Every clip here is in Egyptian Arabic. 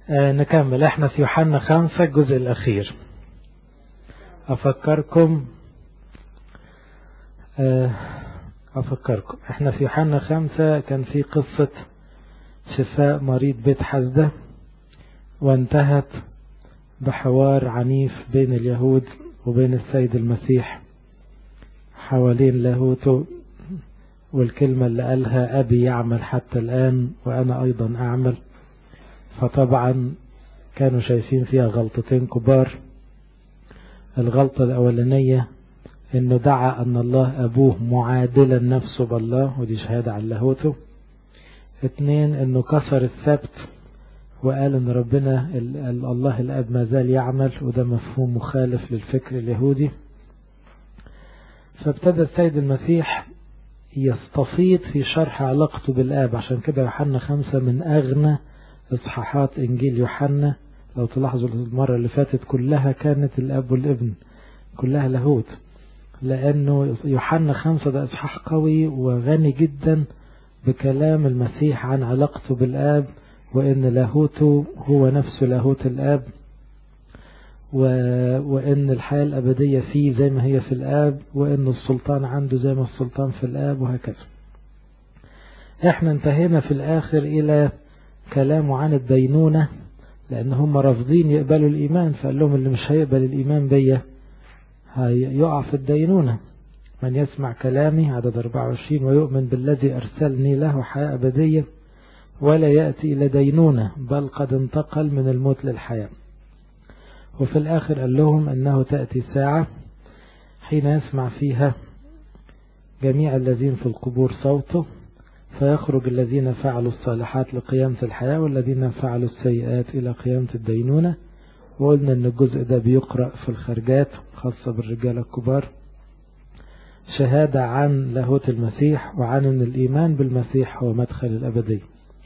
آه نكمل احنا في يوحنا خمسة الجزء الأخير أفكركم آه أفكركم احنا في يوحنا خمسة كان في قصة شفاء مريض بيت حزدة وانتهت بحوار عنيف بين اليهود وبين السيد المسيح حوالين لاهوته والكلمة اللي قالها أبي يعمل حتى الآن وأنا أيضا أعمل فطبعا كانوا شايفين فيها غلطتين كبار الغلطة الأولانية انه دعا ان الله ابوه معادلا نفسه بالله ودي شهادة عن لاهوته اتنين انه كسر السبت وقال ان ربنا الله الاب ما زال يعمل وده مفهوم مخالف للفكر اليهودي فابتدى السيد المسيح يستفيض في شرح علاقته بالاب عشان كده يوحنا خمسة من اغنى اصحاحات انجيل يوحنا لو تلاحظوا المرة اللي فاتت كلها كانت الاب والابن كلها لاهوت لأنه يوحنا خمسة ده إصحاح قوي وغني جدا بكلام المسيح عن علاقته بالآب وإن لاهوته هو نفسه لاهوت الآب و... وإن الحياة الأبدية فيه زي ما هي في الآب وإن السلطان عنده زي ما السلطان في الآب وهكذا إحنا انتهينا في الآخر إلى كلامه عن الدينونة لأن هم رافضين يقبلوا الإيمان فقال لهم اللي مش هيقبل الإيمان بيا يقع في الدينونة من يسمع كلامي عدد 24 ويؤمن بالذي أرسلني له حياة أبدية ولا يأتي إلى دينونة بل قد انتقل من الموت للحياة وفي الآخر قال لهم أنه تأتي ساعة حين يسمع فيها جميع الذين في القبور صوته فيخرج الذين فعلوا الصالحات لقيامة الحياة والذين فعلوا السيئات إلى قيامة الدينونة وقلنا ان الجزء ده بيقرأ في الخرجات خاصة بالرجال الكبار شهادة عن لاهوت المسيح وعن ان الايمان بالمسيح هو مدخل الابدية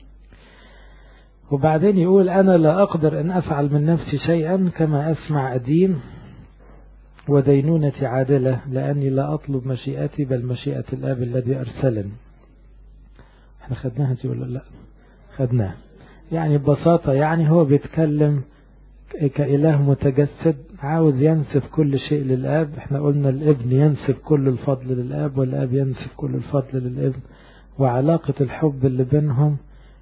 وبعدين يقول انا لا اقدر ان افعل من نفسي شيئا كما اسمع ادين ودينونتي عادلة لاني لا اطلب مشيئتي بل مشيئة الاب الذي ارسلني احنا خدناها دي ولا لا خدناها يعني ببساطة يعني هو بيتكلم كإله متجسد عاوز ينسب كل شيء للآب احنا قلنا الابن ينسب كل الفضل للآب والآب ينسب كل الفضل للابن وعلاقة الحب اللي بينهم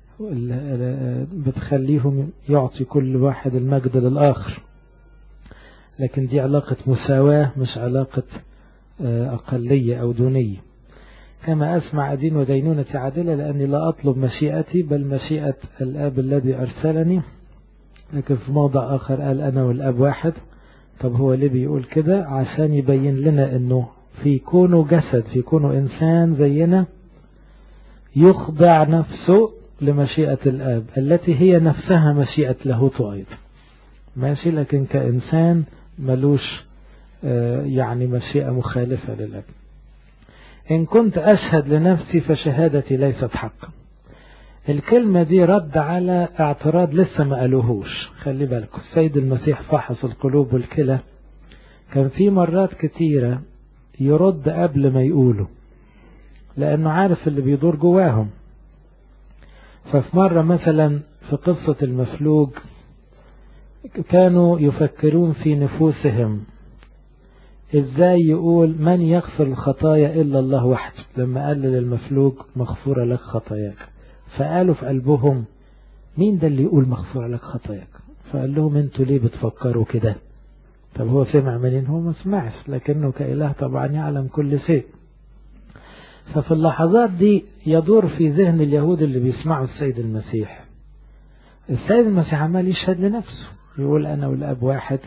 بتخليهم يعطي كل واحد المجد للآخر لكن دي علاقة مساواة مش علاقة أقلية أو دونية كما أسمع دين ودينونة عادلة لأني لا أطلب مشيئتي بل مشيئة الآب الذي أرسلني لكن في موضع آخر قال أنا والأب واحد طب هو ليه بيقول كده عشان يبين لنا أنه في كونه جسد في كونه إنسان زينا يخضع نفسه لمشيئة الآب التي هي نفسها مشيئة لاهوته أيضا ماشي لكن كإنسان ملوش يعني مشيئة مخالفة للأب إن كنت أشهد لنفسي فشهادتي ليست حقا الكلمة دي رد على اعتراض لسه ما قالوهوش خلي بالكم السيد المسيح فحص القلوب والكلى كان في مرات كتيرة يرد قبل ما يقوله لأنه عارف اللي بيدور جواهم ففي مرة مثلا في قصة المفلوج كانوا يفكرون في نفوسهم ازاي يقول من يغفر الخطايا إلا الله وحده لما قال للمفلوج مغفورة لك خطاياك فقالوا في قلبهم مين ده اللي يقول مغفور لك خطاياك فقال لهم انتوا ليه بتفكروا كده طب هو سمع منين هو ما سمعش لكنه كإله طبعا يعلم كل شيء ففي اللحظات دي يدور في ذهن اليهود اللي بيسمعوا السيد المسيح السيد المسيح عمال يشهد لنفسه يقول أنا والأب واحد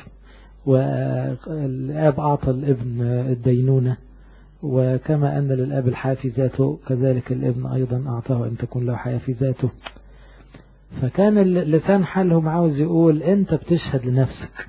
والأب أعطى الابن الدينونة وكما أن للأب الحياة في ذاته كذلك الابن أيضا أعطاه أن تكون له حياة في ذاته فكان لسان حالهم عاوز يقول أنت بتشهد لنفسك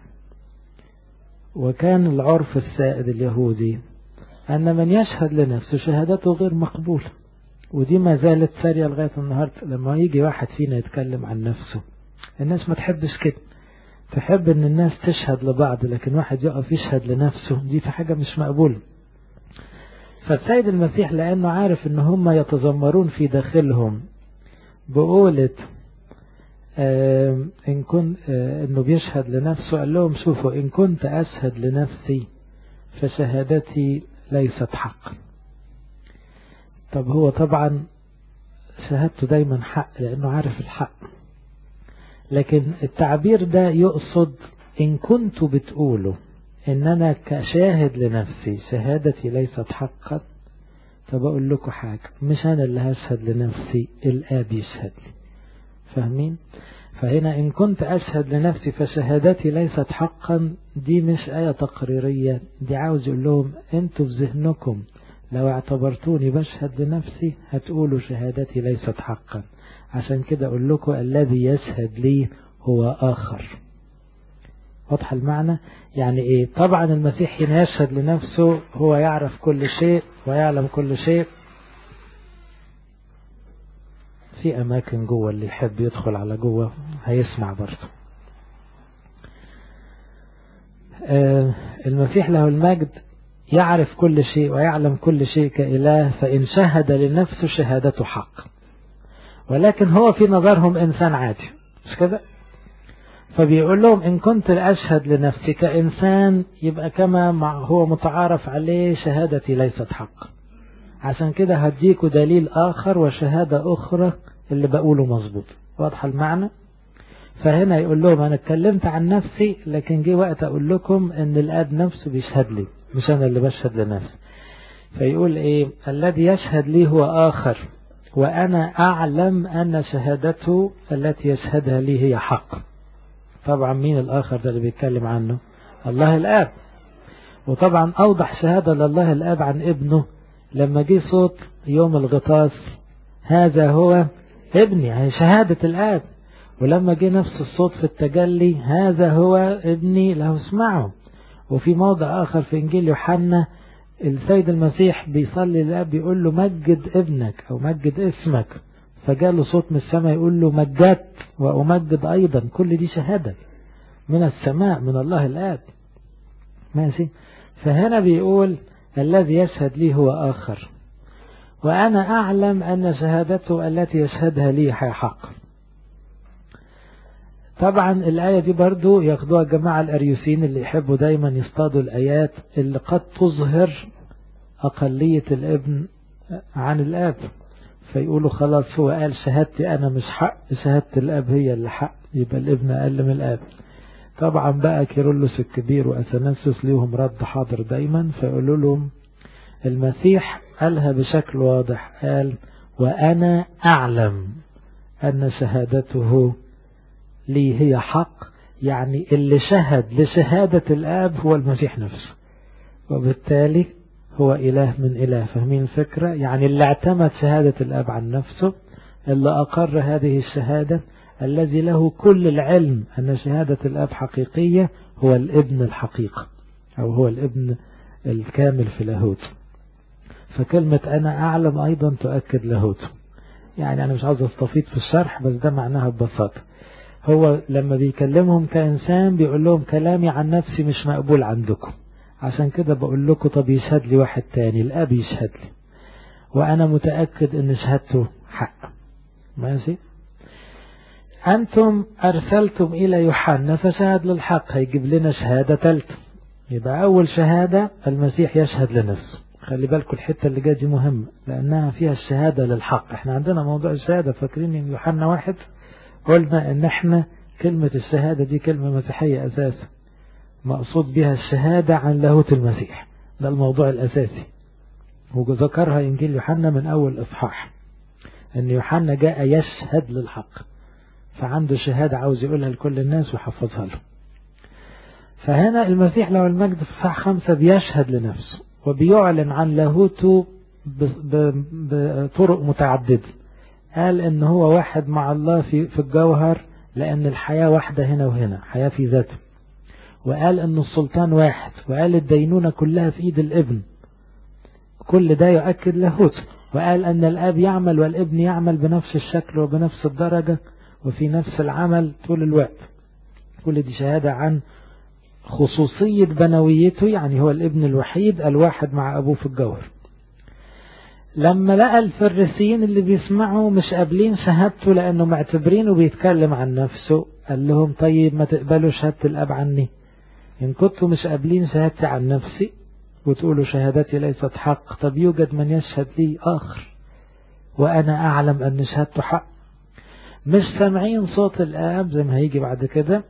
وكان العرف السائد اليهودي أن من يشهد لنفسه شهادته غير مقبولة ودي ما زالت سارية لغاية النهاردة لما يجي واحد فينا يتكلم عن نفسه الناس ما تحبش كده تحب ان الناس تشهد لبعض لكن واحد يقف يشهد لنفسه دي في حاجة مش مقبولة فالسيد المسيح لأنه عارف ان هم يتذمرون في داخلهم بقولة إن كنت إنه بيشهد لنفسه قال لهم شوفوا إن كنت أشهد لنفسي فشهادتي ليست حق طب هو طبعا شهادته دايما حق لأنه عارف الحق لكن التعبير ده يقصد إن كنت بتقوله إن أنا كشاهد لنفسي شهادتي ليست حقا فبقول لكم حاجة مش أنا اللي هشهد لنفسي الآب يشهد لي فاهمين فهنا إن كنت أشهد لنفسي فشهادتي ليست حقا دي مش آية تقريرية دي عاوز يقول لهم أنتوا في ذهنكم لو اعتبرتوني بشهد لنفسي هتقولوا شهادتي ليست حقا عشان كده أقول لكم الذي يشهد لي هو آخر واضح المعنى يعني ايه طبعا المسيح حين يشهد لنفسه هو يعرف كل شيء ويعلم كل شيء في اماكن جوه اللي يحب يدخل على جوه هيسمع برضه آه المسيح له المجد يعرف كل شيء ويعلم كل شيء كإله فإن شهد لنفسه شهادته حق ولكن هو في نظرهم إنسان عادي مش كده فبيقول لهم إن كنت أشهد لنفسي كإنسان يبقى كما هو متعارف عليه شهادتي ليست حق عشان كده هديكوا دليل آخر وشهادة أخرى اللي بقوله مظبوط واضح المعنى فهنا يقول لهم أنا اتكلمت عن نفسي لكن جه وقت أقول لكم إن الآب نفسه بيشهد لي مش أنا اللي بشهد لنفسي فيقول إيه الذي يشهد لي هو آخر وأنا أعلم أن شهادته التي يشهدها لي هي حق طبعا مين الآخر ده اللي بيتكلم عنه الله الآب وطبعا أوضح شهادة لله الآب عن ابنه لما جه صوت يوم الغطاس هذا هو ابني هي شهادة الآب ولما جه نفس الصوت في التجلي هذا هو ابني له اسمعه وفي موضع آخر في إنجيل يوحنا السيد المسيح بيصلي للآب بيقول له مجد ابنك أو مجد اسمك فجاله صوت من السماء يقول له مجدت وأمجد أيضا كل دي شهادة من السماء من الله الآب ماشي فهنا بيقول الذي يشهد لي هو آخر وأنا أعلم أن شهادته التي يشهدها لي حق طبعا الآية دي برضو ياخدوها جماعة الأريوسين اللي يحبوا دايما يصطادوا الآيات اللي قد تظهر أقلية الابن عن الآب فيقولوا خلاص هو قال شهادتي أنا مش حق شهادة الآب هي اللي حق يبقى الابن أقل من الآب طبعا بقى كيرلس الكبير وأثناسوس ليهم رد حاضر دايما فيقولوا لهم المسيح قالها بشكل واضح قال وأنا أعلم أن شهادته لي هي حق يعني اللي شهد لشهادة الآب هو المسيح نفسه وبالتالي هو إله من إله فاهمين الفكرة يعني اللي اعتمد شهادة الآب عن نفسه اللي أقر هذه الشهادة الذي له كل العلم أن شهادة الآب حقيقية هو الابن الحقيقة أو هو الابن الكامل في لاهوت فكلمة أنا أعلم أيضا تؤكد لاهوت يعني أنا مش عاوز أستفيد في الشرح بس ده معناها ببساطة هو لما بيكلمهم كإنسان بيقول لهم كلامي عن نفسي مش مقبول عندكم عشان كده بقول لكم طب يشهد لي واحد تاني الأب يشهد لي وأنا متأكد إن شهادته حق ماشي أنتم أرسلتم إلى يوحنا فشهد للحق هيجيب لنا شهادة ثالثة يبقى أول شهادة المسيح يشهد لنفسه خلي بالكم الحتة اللي جايه دي مهمة لأنها فيها الشهادة للحق احنا عندنا موضوع الشهادة فاكرين ان يوحنا واحد قلنا ان احنا كلمة الشهادة دي كلمة مسيحية أساسا مقصود بها الشهادة عن لاهوت المسيح ده الموضوع الأساسي وذكرها إنجيل يوحنا من أول إصحاح أن يوحنا جاء يشهد للحق فعنده شهادة عاوز يقولها لكل الناس ويحفظها له فهنا المسيح له المجد في صح خمسة بيشهد لنفسه وبيعلن عن لاهوته بطرق متعددة قال ان هو واحد مع الله في, في الجوهر لان الحياة واحدة هنا وهنا حياة في ذاته وقال ان السلطان واحد وقال الدينونة كلها في ايد الابن كل ده يؤكد لاهوته وقال ان الاب يعمل والابن يعمل بنفس الشكل وبنفس الدرجة وفي نفس العمل طول الوقت كل دي شهادة عن خصوصية بنويته يعني هو الابن الوحيد الواحد مع أبوه في الجوهر لما لقى الفريسيين اللي بيسمعوا مش قابلين شهادته لأنه معتبرينه بيتكلم عن نفسه قال لهم طيب ما تقبلوا شهادة الأب عني إن كنتوا مش قابلين شهادتي عن نفسي وتقولوا شهادتي ليست حق طب يوجد من يشهد لي آخر وأنا أعلم أن شهادته حق مش سامعين صوت الآب زي ما هيجي بعد كده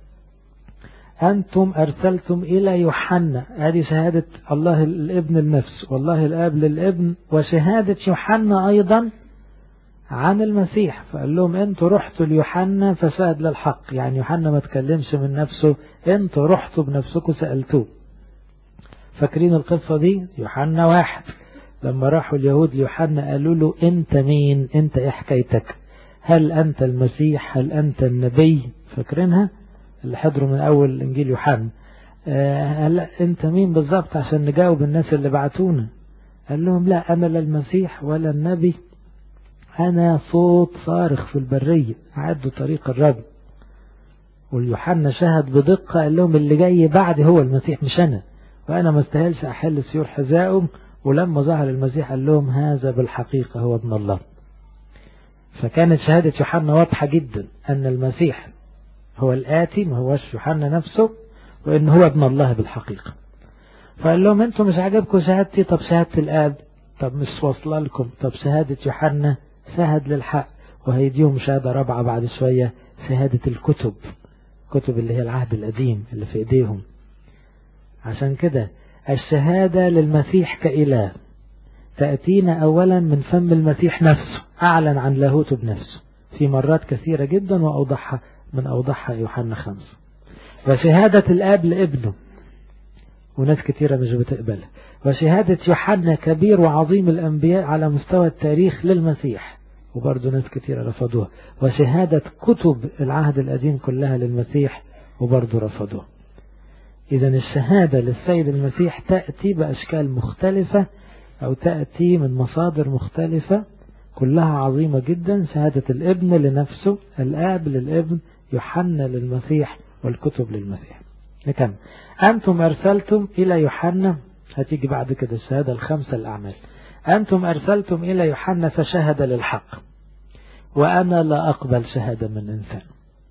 أنتم أرسلتم إلى يوحنا هذه شهادة الله الابن النفس والله الآب للابن وشهادة يوحنا أيضا عن المسيح فقال لهم أنتوا رحتوا ليوحنا فشهد للحق يعني يوحنا ما تكلمش من نفسه أنتوا رحتوا بنفسكم سألتوه فاكرين القصة دي يوحنا واحد لما راحوا اليهود ليوحنا قالوا له أنت مين أنت إيه حكايتك هل أنت المسيح هل أنت النبي فاكرينها اللي حضروا من أول إنجيل يوحنا هل أنت مين بالظبط عشان نجاوب الناس اللي بعتونا قال لهم لا أنا لا المسيح ولا النبي أنا صوت صارخ في البرية عدوا طريق الرب واليوحنا شهد بدقة قال لهم اللي جاي بعد هو المسيح مش أنا وأنا ما استاهلش أحل سيور حذائهم ولما ظهر المسيح قال لهم هذا بالحقيقة هو ابن الله فكانت شهادة يوحنا واضحة جدا أن المسيح هو الآتي ما هوش يوحنا نفسه وإن هو ابن الله بالحقيقة فقال لهم أنتم مش عاجبكم شهادتي طب شهادة الآب طب مش واصلة لكم طب شهادة يوحنا شهد للحق وهيديهم شهادة رابعة بعد شوية شهادة الكتب كتب اللي هي العهد القديم اللي في ايديهم عشان كده الشهادة للمسيح كإله تأتينا أولا من فم المسيح نفسه أعلن عن لاهوته بنفسه في مرات كثيرة جدا وأوضحها من أوضحها يوحنا خمسة وشهادة الآب لابنه وناس كثيرة مش بتقبلها وشهادة يوحنا كبير وعظيم الأنبياء على مستوى التاريخ للمسيح وبرضه ناس كثيرة رفضوها وشهادة كتب العهد القديم كلها للمسيح وبرضه رفضوها إذا الشهادة للسيد المسيح تأتي بأشكال مختلفة أو تأتي من مصادر مختلفة كلها عظيمة جدا شهادة الابن لنفسه الآب للابن يوحنا للمسيح والكتب للمسيح نكمل أنتم أرسلتم إلى يوحنا هتيجي بعد كده الشهادة الخمسة الأعمال أنتم أرسلتم إلى يوحنا فشهد للحق وأنا لا أقبل شهادة من إنسان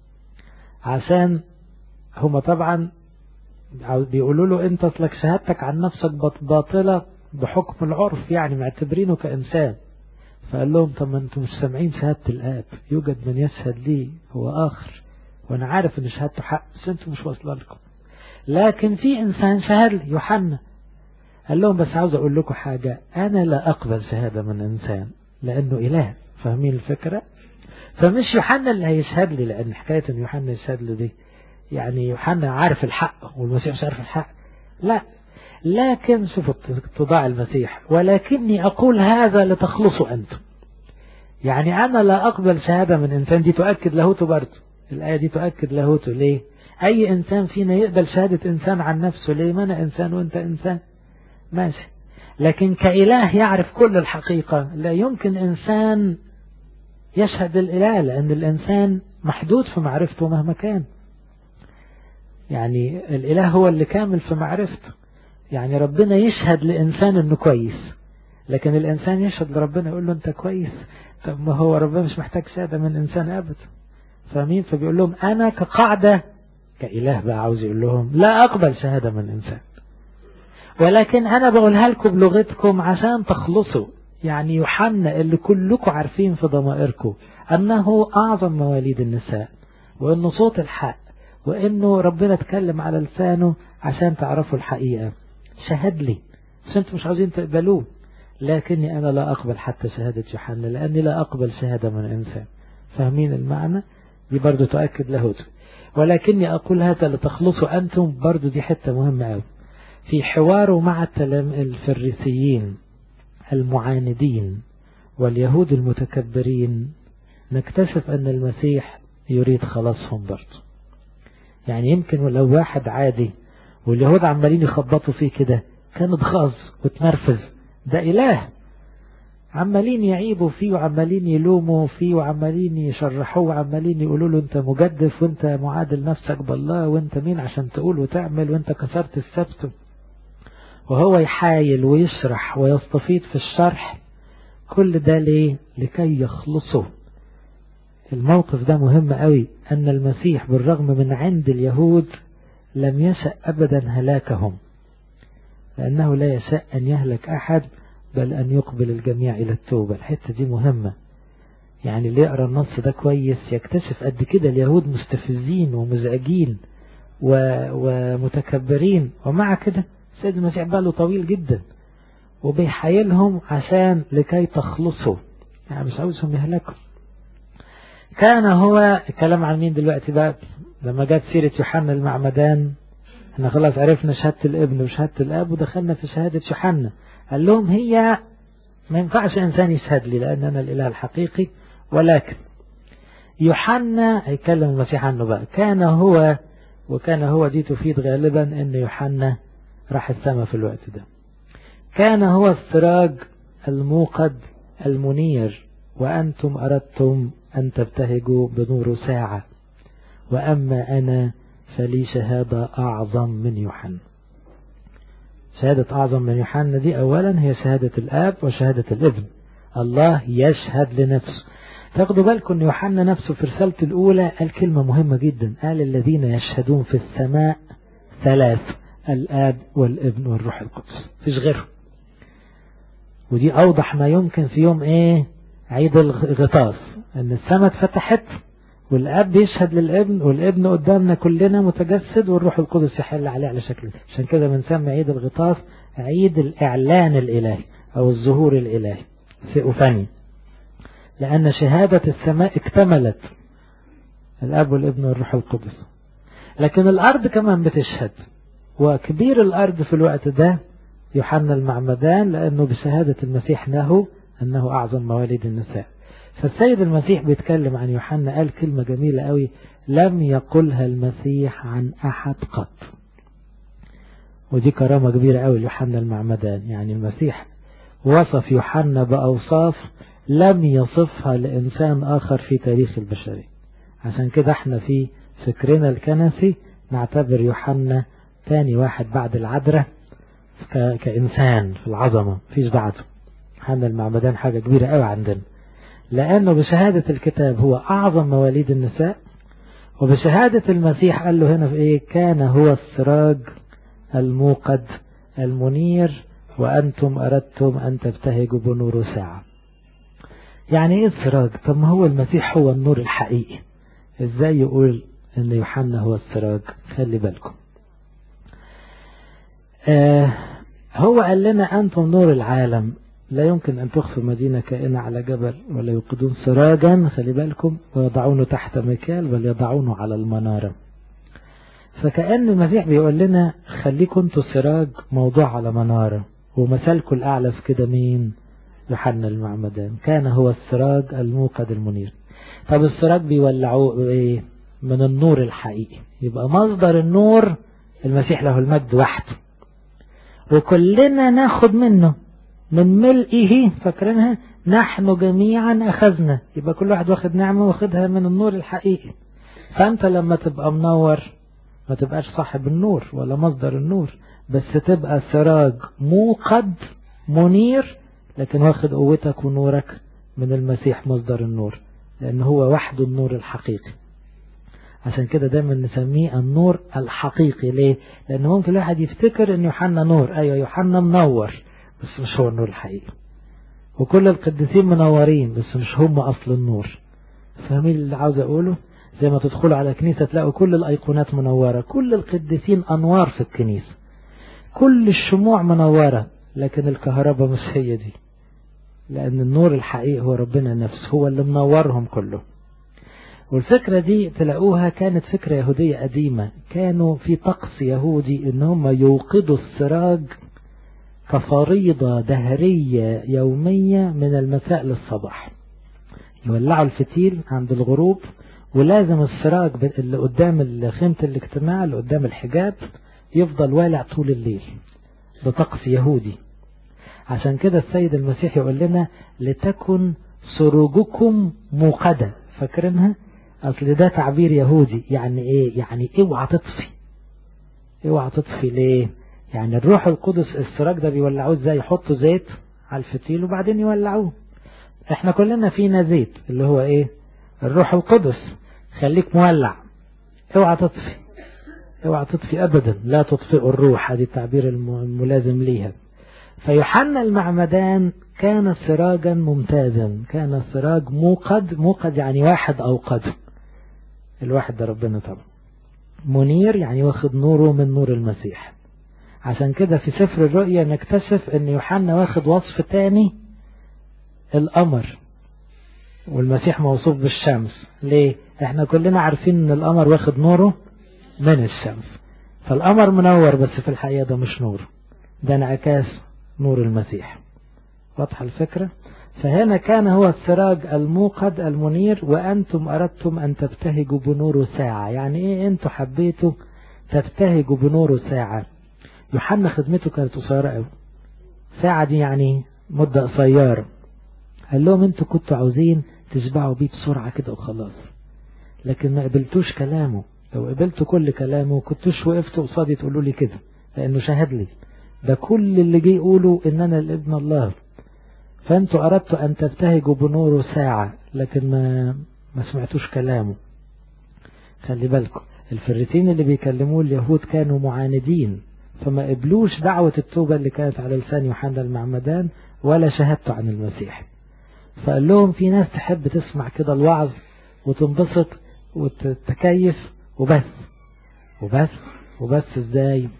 عشان هما طبعا بيقولوا له أنت أصلك شهادتك عن نفسك باطلة بحكم العرف يعني معتبرينه كإنسان فقال لهم طب ما انتم مش سامعين شهادة الآب يوجد من يشهد لي هو آخر وأنا عارف إن شهادته حق بس انتم مش واصلة لكم لكن في إنسان شهد لي يوحنا قال لهم بس عاوز أقول لكم حاجة أنا لا أقبل شهادة من إنسان لأنه إله فاهمين الفكرة فمش يوحنا اللي هيشهد لي لأن حكاية إن يوحنا يشهد لي دي يعني يوحنا عارف الحق والمسيح مش عارف الحق لا لكن شوفوا اتضاع المسيح ولكني أقول هذا لتخلصوا أنتم يعني أنا لا أقبل شهادة من إنسان دي تؤكد لاهوته برضه الآية دي تؤكد لاهوته ليه أي إنسان فينا يقبل شهادة إنسان عن نفسه ليه ما أنا إنسان وأنت إنسان ماشي لكن كإله يعرف كل الحقيقة لا يمكن إنسان يشهد الإله لأن الإنسان محدود في معرفته مهما كان يعني الإله هو اللي كامل في معرفته يعني ربنا يشهد لإنسان أنه كويس لكن الإنسان يشهد لربنا يقول له أنت كويس طب ما هو ربنا مش محتاج شهادة من إنسان أبدا فاهمين فبيقول لهم أنا كقاعدة كإله بقى عاوز يقول لهم لا أقبل شهادة من إنسان ولكن أنا بقولها لكم بلغتكم عشان تخلصوا يعني يوحنا اللي كلكم عارفين في ضمائركم أنه أعظم مواليد النساء وأنه صوت الحق وأنه ربنا اتكلم على لسانه عشان تعرفوا الحقيقة شهد لي بس انتم مش عاوزين تقبلوه لكني أنا لا أقبل حتى شهادة يوحنا لأني لا أقبل شهادة من إنسان فاهمين المعنى دي برضو تؤكد لاهوته ولكني أقول هذا لتخلصوا أنتم برضو دي حتة مهمة أوي في حواره مع الفريسيين المعاندين واليهود المتكبرين نكتشف أن المسيح يريد خلاصهم برضو يعني يمكن لو واحد عادي واليهود عمالين يخبطوا فيه كده كان اتغاظ وتنرفز ده إله عمالين يعيبوا فيه وعمالين يلوموا فيه وعمالين يشرحوه وعمالين يقولوا له انت مجدف وانت معادل نفسك بالله وانت مين عشان تقول وتعمل وانت كسرت السبت وهو يحايل ويشرح ويستفيد في الشرح كل ده ليه لكي يخلصوا الموقف ده مهم قوي أن المسيح بالرغم من عند اليهود لم يشأ أبدا هلاكهم لأنه لا يشاء أن يهلك أحد بل أن يقبل الجميع إلى التوبة الحتة دي مهمة يعني اللي يقرأ النص ده كويس يكتشف قد كده اليهود مستفزين ومزعجين ومتكبرين ومع كده سيد المسيح باله طويل جدا وبيحايلهم عشان لكي تخلصوا يعني مش عاوزهم يهلكوا كان هو الكلام عن مين دلوقتي بقى لما جت سيرة يوحنا المعمدان احنا خلاص عرفنا شهادة الابن وشهادة الاب ودخلنا في شهادة يوحنا قال لهم هي ما ينفعش انسان يشهد لي لان انا الاله الحقيقي ولكن يوحنا هيكلم المسيح عنه بقى كان هو وكان هو دي تفيد غالبا ان يوحنا راح السماء في الوقت ده كان هو السراج الموقد المنير وأنتم أردتم أن تبتهجوا بنور ساعة وأما أنا فلي شهادة أعظم من يوحنا شهادة أعظم من يوحنا دي أولا هي شهادة الآب وشهادة الابن الله يشهد لنفسه تاخدوا بالكم أن يوحنا نفسه في رسالته الأولى قال كلمة مهمة جدا قال الذين يشهدون في السماء ثلاث الآب والابن والروح القدس فيش غيره ودي أوضح ما يمكن في يوم إيه عيد الغطاس أن السماء اتفتحت والأب يشهد للابن والابن قدامنا كلنا متجسد والروح القدس يحل عليه على شكل عشان كده بنسمي عيد الغطاس عيد الإعلان الإلهي أو الظهور الإلهي ثيوفاني لأن شهادة السماء اكتملت الأب والابن والروح القدس لكن الأرض كمان بتشهد وكبير الأرض في الوقت ده يوحنا المعمدان لأنه بشهادة المسيح له أنه أعظم مواليد النساء فالسيد المسيح بيتكلم عن يوحنا قال كلمة جميلة قوي لم يقلها المسيح عن أحد قط ودي كرامة كبيرة قوي ليوحنا المعمدان يعني المسيح وصف يوحنا بأوصاف لم يصفها لإنسان آخر في تاريخ البشرية عشان كده احنا في فكرنا الكنسي نعتبر يوحنا تاني واحد بعد العذراء كإنسان في العظمة فيش بعده يوحنا المعمدان حاجة كبيرة قوي عندنا لأنه بشهادة الكتاب هو أعظم مواليد النساء وبشهادة المسيح قال له هنا في إيه كان هو السراج الموقد المنير وأنتم أردتم أن تبتهجوا بنور ساعة يعني إيه السراج طب ما هو المسيح هو النور الحقيقي إزاي يقول أن يوحنا هو السراج خلي بالكم آه هو قال لنا أنتم نور العالم لا يمكن أن تخفوا مدينة كائنة على جبل ولا يوقدون سراجا خلي بالكم ويضعونه تحت مكال بل يضعونه على المنارة فكأن المسيح بيقول لنا خليكم انتوا سراج موضوع على منارة ومثالكم الأعلى في كده مين يوحنا المعمدان كان هو السراج الموقد المنير طب السراج بيولعوه ايه من النور الحقيقي يبقى مصدر النور المسيح له المجد وحده وكلنا ناخد منه من ملئه فاكرينها نحن جميعا أخذنا يبقى كل واحد واخد نعمة واخدها من النور الحقيقي فأنت لما تبقى منور ما تبقاش صاحب النور ولا مصدر النور بس تبقى سراج موقد منير لكن واخد قوتك ونورك من المسيح مصدر النور لأن هو وحده النور الحقيقي عشان كده دايما نسميه النور الحقيقي ليه لأن ممكن الواحد يفتكر ان يوحنا نور أيوة يوحنا منور بس مش هو النور الحقيقي وكل القديسين منورين بس مش هم أصل النور فاهمين اللي عاوز أقوله زي ما تدخلوا على كنيسة تلاقوا كل الأيقونات منورة كل القديسين أنوار في الكنيسة كل الشموع منورة لكن الكهرباء مش هي دي لأن النور الحقيقي هو ربنا نفسه هو اللي منورهم كله والفكرة دي تلاقوها كانت فكرة يهودية قديمة كانوا في طقس يهودي ان هم يوقدوا السراج كفريضة دهرية يومية من المساء للصباح يولعوا الفتيل عند الغروب ولازم السراج اللي قدام خيمة الاجتماع اللي قدام الحجاب يفضل والع طول الليل ده طقس يهودي عشان كده السيد المسيح يقول لنا لتكن سروجكم موقدة فاكرينها اصل ده تعبير يهودي يعني ايه يعني اوعى تطفي اوعى تطفي ليه يعني الروح القدس السراج ده بيولعوه ازاي يحطوا زيت على الفتيل وبعدين يولعوه احنا كلنا فينا زيت اللي هو ايه الروح القدس خليك مولع اوعى تطفي اوعى تطفي ابدا لا تطفئ الروح هذه التعبير الملازم ليها فيوحنا المعمدان كان سراجا ممتازا كان سراج موقد موقد يعني واحد اوقد الواحد ده ربنا طبعا منير يعني واخد نوره من نور المسيح عشان كده في سفر الرؤيا نكتشف ان يوحنا واخد وصف تاني القمر والمسيح موصوف بالشمس ليه احنا كلنا عارفين ان القمر واخد نوره من الشمس فالقمر منور بس في الحقيقة ده مش نور ده انعكاس نور المسيح واضحة الفكرة فهنا كان هو السراج الموقد المنير وأنتم أردتم أن تبتهجوا بنور ساعة يعني إيه أنتم حبيتوا تبتهجوا بنور ساعة يوحنا خدمته كانت قصيرة قوي ساعة دي يعني مدة قصيرة قال لهم انتوا كنتوا عاوزين تشبعوا بيه بسرعة كده وخلاص لكن ما قبلتوش كلامه لو قبلتوا كل كلامه كنتوش وقفتوا قصادي تقولوا لي كده لانه شهد لي ده كل اللي جه يقولوا ان انا الابن الله فانتوا اردتوا ان تبتهجوا بنوره ساعة لكن ما ما سمعتوش كلامه خلي بالكم الفريتين اللي بيكلموه اليهود كانوا معاندين فما قبلوش دعوة التوبة اللي كانت على لسان يوحنا المعمدان ولا شهادته عن المسيح فقال لهم في ناس تحب تسمع كده الوعظ وتنبسط وتتكيف وبس وبس وبس ازاي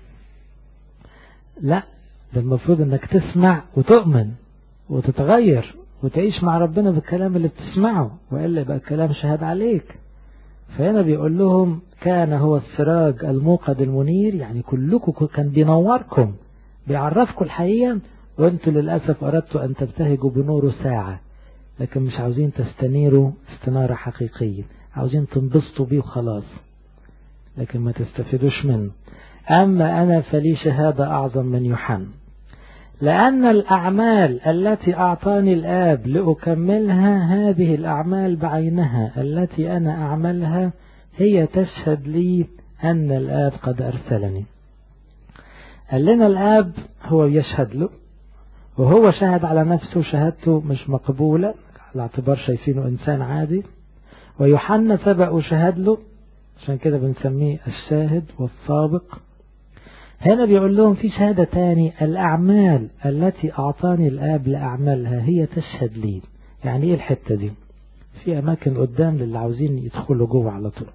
لا ده المفروض انك تسمع وتؤمن وتتغير وتعيش مع ربنا بالكلام اللي بتسمعه وإلا يبقى الكلام شهاد عليك فهنا بيقول لهم كان هو السراج الموقد المنير يعني كلكم كان بينوركم بيعرفكم الحقيقة وانتوا للأسف أردتوا أن تبتهجوا بنور ساعة لكن مش عاوزين تستنيروا استنارة حقيقية عاوزين تنبسطوا بيه وخلاص لكن ما تستفيدوش منه أما أنا فلي شهادة أعظم من يوحنا لأن الأعمال التي أعطاني الآب لأكملها هذه الأعمال بعينها التي أنا أعملها هي تشهد لي أن الآب قد أرسلني قال لنا الآب هو يشهد له وهو شهد على نفسه شهادته مش مقبولة على اعتبار شايفينه إنسان عادي ويوحنا سبق وشهد له عشان كده بنسميه الشاهد والسابق هنا بيقول لهم في شهادة تاني الأعمال التي أعطاني الآب لأعملها هي تشهد لي يعني إيه الحتة دي في أماكن قدام للي عاوزين يدخلوا جوه على طول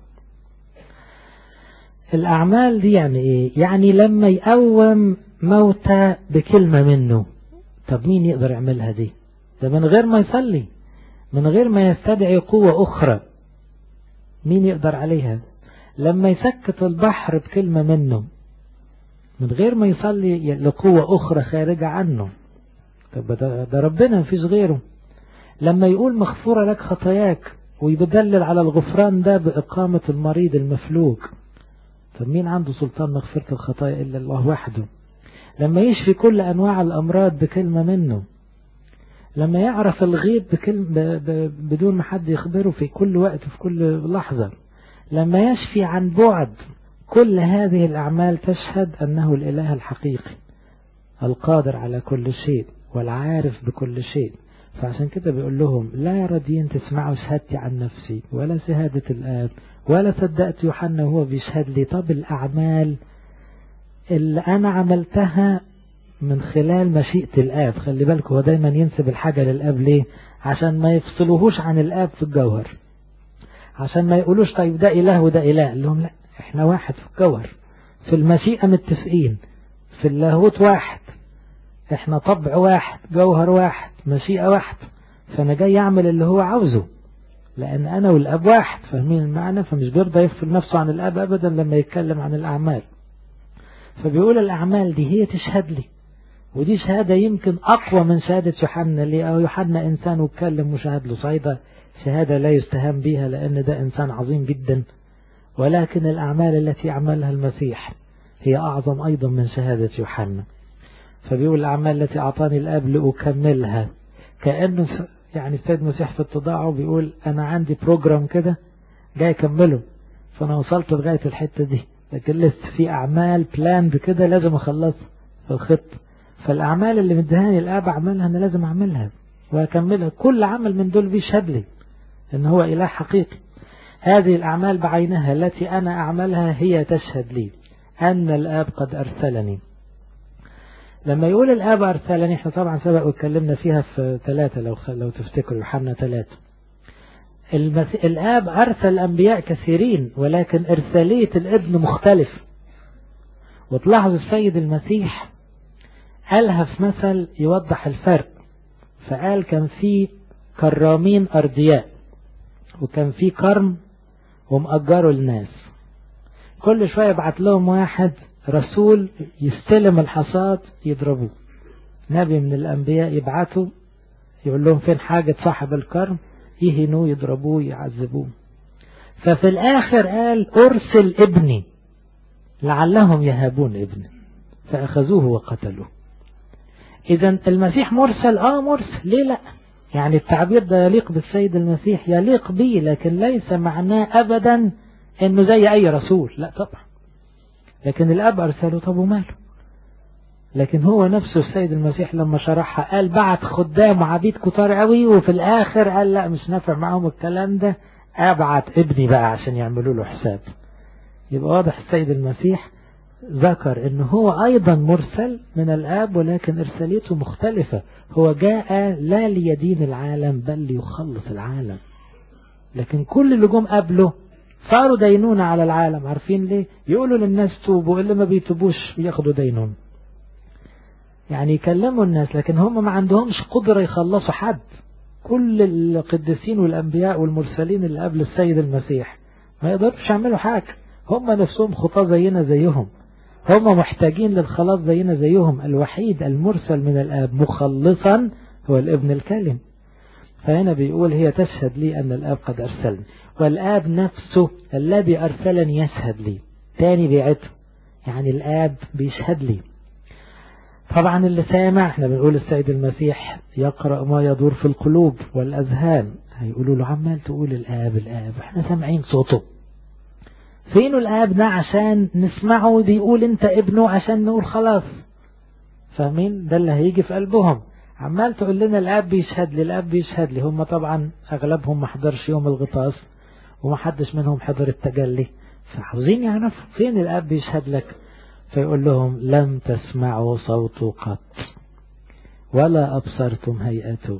الأعمال دي يعني إيه يعني لما يقوم موتى بكلمة منه طب مين يقدر يعملها دي ده من غير ما يصلي من غير ما يستدعي قوة أخرى مين يقدر عليها لما يسكت البحر بكلمة منه من غير ما يصلي لقوة أخرى خارجة عنه طب ده, ده ربنا مفيش غيره لما يقول مغفورة لك خطاياك ويبدلل على الغفران ده بإقامة المريض المفلوج طب مين عنده سلطان مغفرة الخطايا إلا الله وحده لما يشفي كل أنواع الأمراض بكلمة منه لما يعرف الغيب بكلمة بدون ما حد يخبره في كل وقت في كل لحظة لما يشفي عن بعد كل هذه الأعمال تشهد أنه الإله الحقيقي القادر على كل شيء والعارف بكل شيء فعشان كده بيقول لهم لا راضيين تسمعوا شهادتي عن نفسي ولا شهادة الآب ولا صدقت يوحنا وهو بيشهد لي طب الأعمال اللي أنا عملتها من خلال مشيئة الآب خلي بالك هو دايما ينسب الحاجة للآب ليه عشان ما يفصلوهوش عن الآب في الجوهر عشان ما يقولوش طيب ده إله وده إله لهم لا احنا واحد في الجوهر في المشيئة متفقين في اللاهوت واحد احنا طبع واحد جوهر واحد مشيئة واحد فانا جاي اعمل اللي هو عاوزه لان انا والاب واحد فاهمين المعنى فمش بيرضى يفصل نفسه عن الاب ابدا لما يتكلم عن الاعمال فبيقول الاعمال دي هي تشهد لي ودي شهادة يمكن اقوى من شهادة يوحنا ليه او يوحنا انسان واتكلم وشهد له صعيدة شهادة لا يستهان بها لان ده انسان عظيم جدا ولكن الأعمال التي عملها المسيح هي أعظم أيضا من شهادة يوحنا فبيقول الأعمال التي أعطاني الآب لأكملها كأنه يعني السيد المسيح في اتضاعه بيقول أنا عندي بروجرام كده جاي أكمله فأنا وصلت لغاية الحتة دي لكن لسه في أعمال بلاند كده لازم أخلصها في الخط فالأعمال اللي مدهاني الآب أعملها أنا لازم أعملها وهكملها كل عمل من دول بيشهد لي ان هو اله حقيقي هذه الاعمال بعينها التي انا اعملها هي تشهد لي ان الاب قد ارسلني لما يقول الاب ارسلني احنا طبعا سبق واتكلمنا فيها في ثلاثة لو لو تفتكروا يوحنا ثلاثة الاب ارسل انبياء كثيرين ولكن ارسالية الابن مختلف وتلاحظوا السيد المسيح قالها في مثل يوضح الفرق فقال كان في كرامين أردياء وكان في كرم ومأجروا الناس كل شوية يبعت لهم واحد رسول يستلم الحصاد يضربوه نبي من الأنبياء يبعته يقول لهم فين حاجة صاحب الكرم يهنوه يضربوه يعذبوه ففي الآخر قال أرسل ابني لعلهم يهابون ابني فأخذوه وقتلوه إذا المسيح مرسل آه مرسل ليه لا يعني التعبير ده يليق بالسيد المسيح يليق به لكن ليس معناه أبدا إنه زي أي رسول لا طبعا لكن الأب أرسله طب وماله لكن هو نفسه السيد المسيح لما شرحها قال بعت خدام وعبيد كتار قوي وفي الآخر قال لا مش نافع معاهم الكلام ده أبعت ابني بقى عشان يعملوا له حساب يبقى واضح السيد المسيح ذكر ان هو ايضا مرسل من الاب ولكن ارساليته مختلفة هو جاء لا ليدين العالم بل ليخلص العالم لكن كل اللي جم قبله صاروا دينون على العالم عارفين ليه يقولوا للناس توبوا اللي ما بيتوبوش بياخدوا دينون يعني يكلموا الناس لكن هم ما عندهمش قدرة يخلصوا حد كل القديسين والأنبياء والمرسلين اللي قبل السيد المسيح ما يقدرش يعملوا حاجة هم نفسهم خطاة زينا زيهم هم محتاجين للخلاص زينا زيهم الوحيد المرسل من الآب مخلصا هو الابن الكلم فهنا بيقول هي تشهد لي أن الآب قد أرسلني والآب نفسه الذي أرسلني يشهد لي تاني بيعته يعني الآب بيشهد لي طبعا اللي سامع احنا بنقول السيد المسيح يقرأ ما يدور في القلوب والأذهان هيقولوا له عمال تقول الآب الآب احنا سامعين صوته فين الآب ده عشان نسمعه بيقول انت ابنه عشان نقول خلاص فاهمين ده اللي هيجي في قلبهم عمال تقول لنا الآب بيشهد لي الآب بيشهد لي هم طبعا أغلبهم ما حضرش يوم الغطاس وما حدش منهم حضر التجلي فعاوزين يعرفوا فين الآب بيشهد لك فيقول لهم لم تسمعوا صوته قط ولا أبصرتم هيئته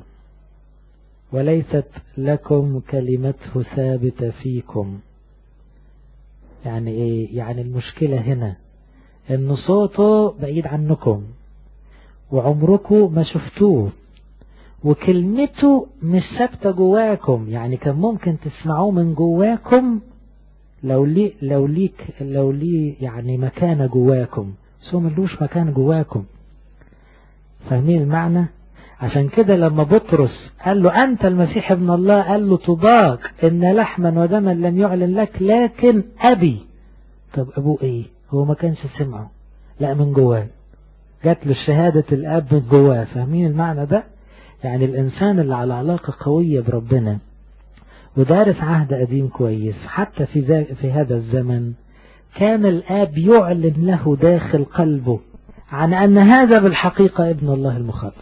وليست لكم كلمته ثابتة فيكم يعني ايه يعني المشكلة هنا ان صوته بعيد عنكم وعمركم ما شفتوه وكلمته مش ثابتة جواكم يعني كان ممكن تسمعوه من جواكم لو لي لو ليك لو لي يعني مكانة جواكم بس هو ملوش مكان جواكم فاهمين المعنى عشان كده لما بطرس قال له أنت المسيح ابن الله قال له طباق إن لحما ودما لم يعلن لك لكن أبي طب أبوه إيه هو ما كانش سمعه لا من جواه جات له شهادة الأب من جواه فاهمين المعنى ده يعني الإنسان اللي على علاقة قوية بربنا ودارس عهد قديم كويس حتى في, في هذا الزمن كان الآب يعلن له داخل قلبه عن أن هذا بالحقيقة ابن الله المخلص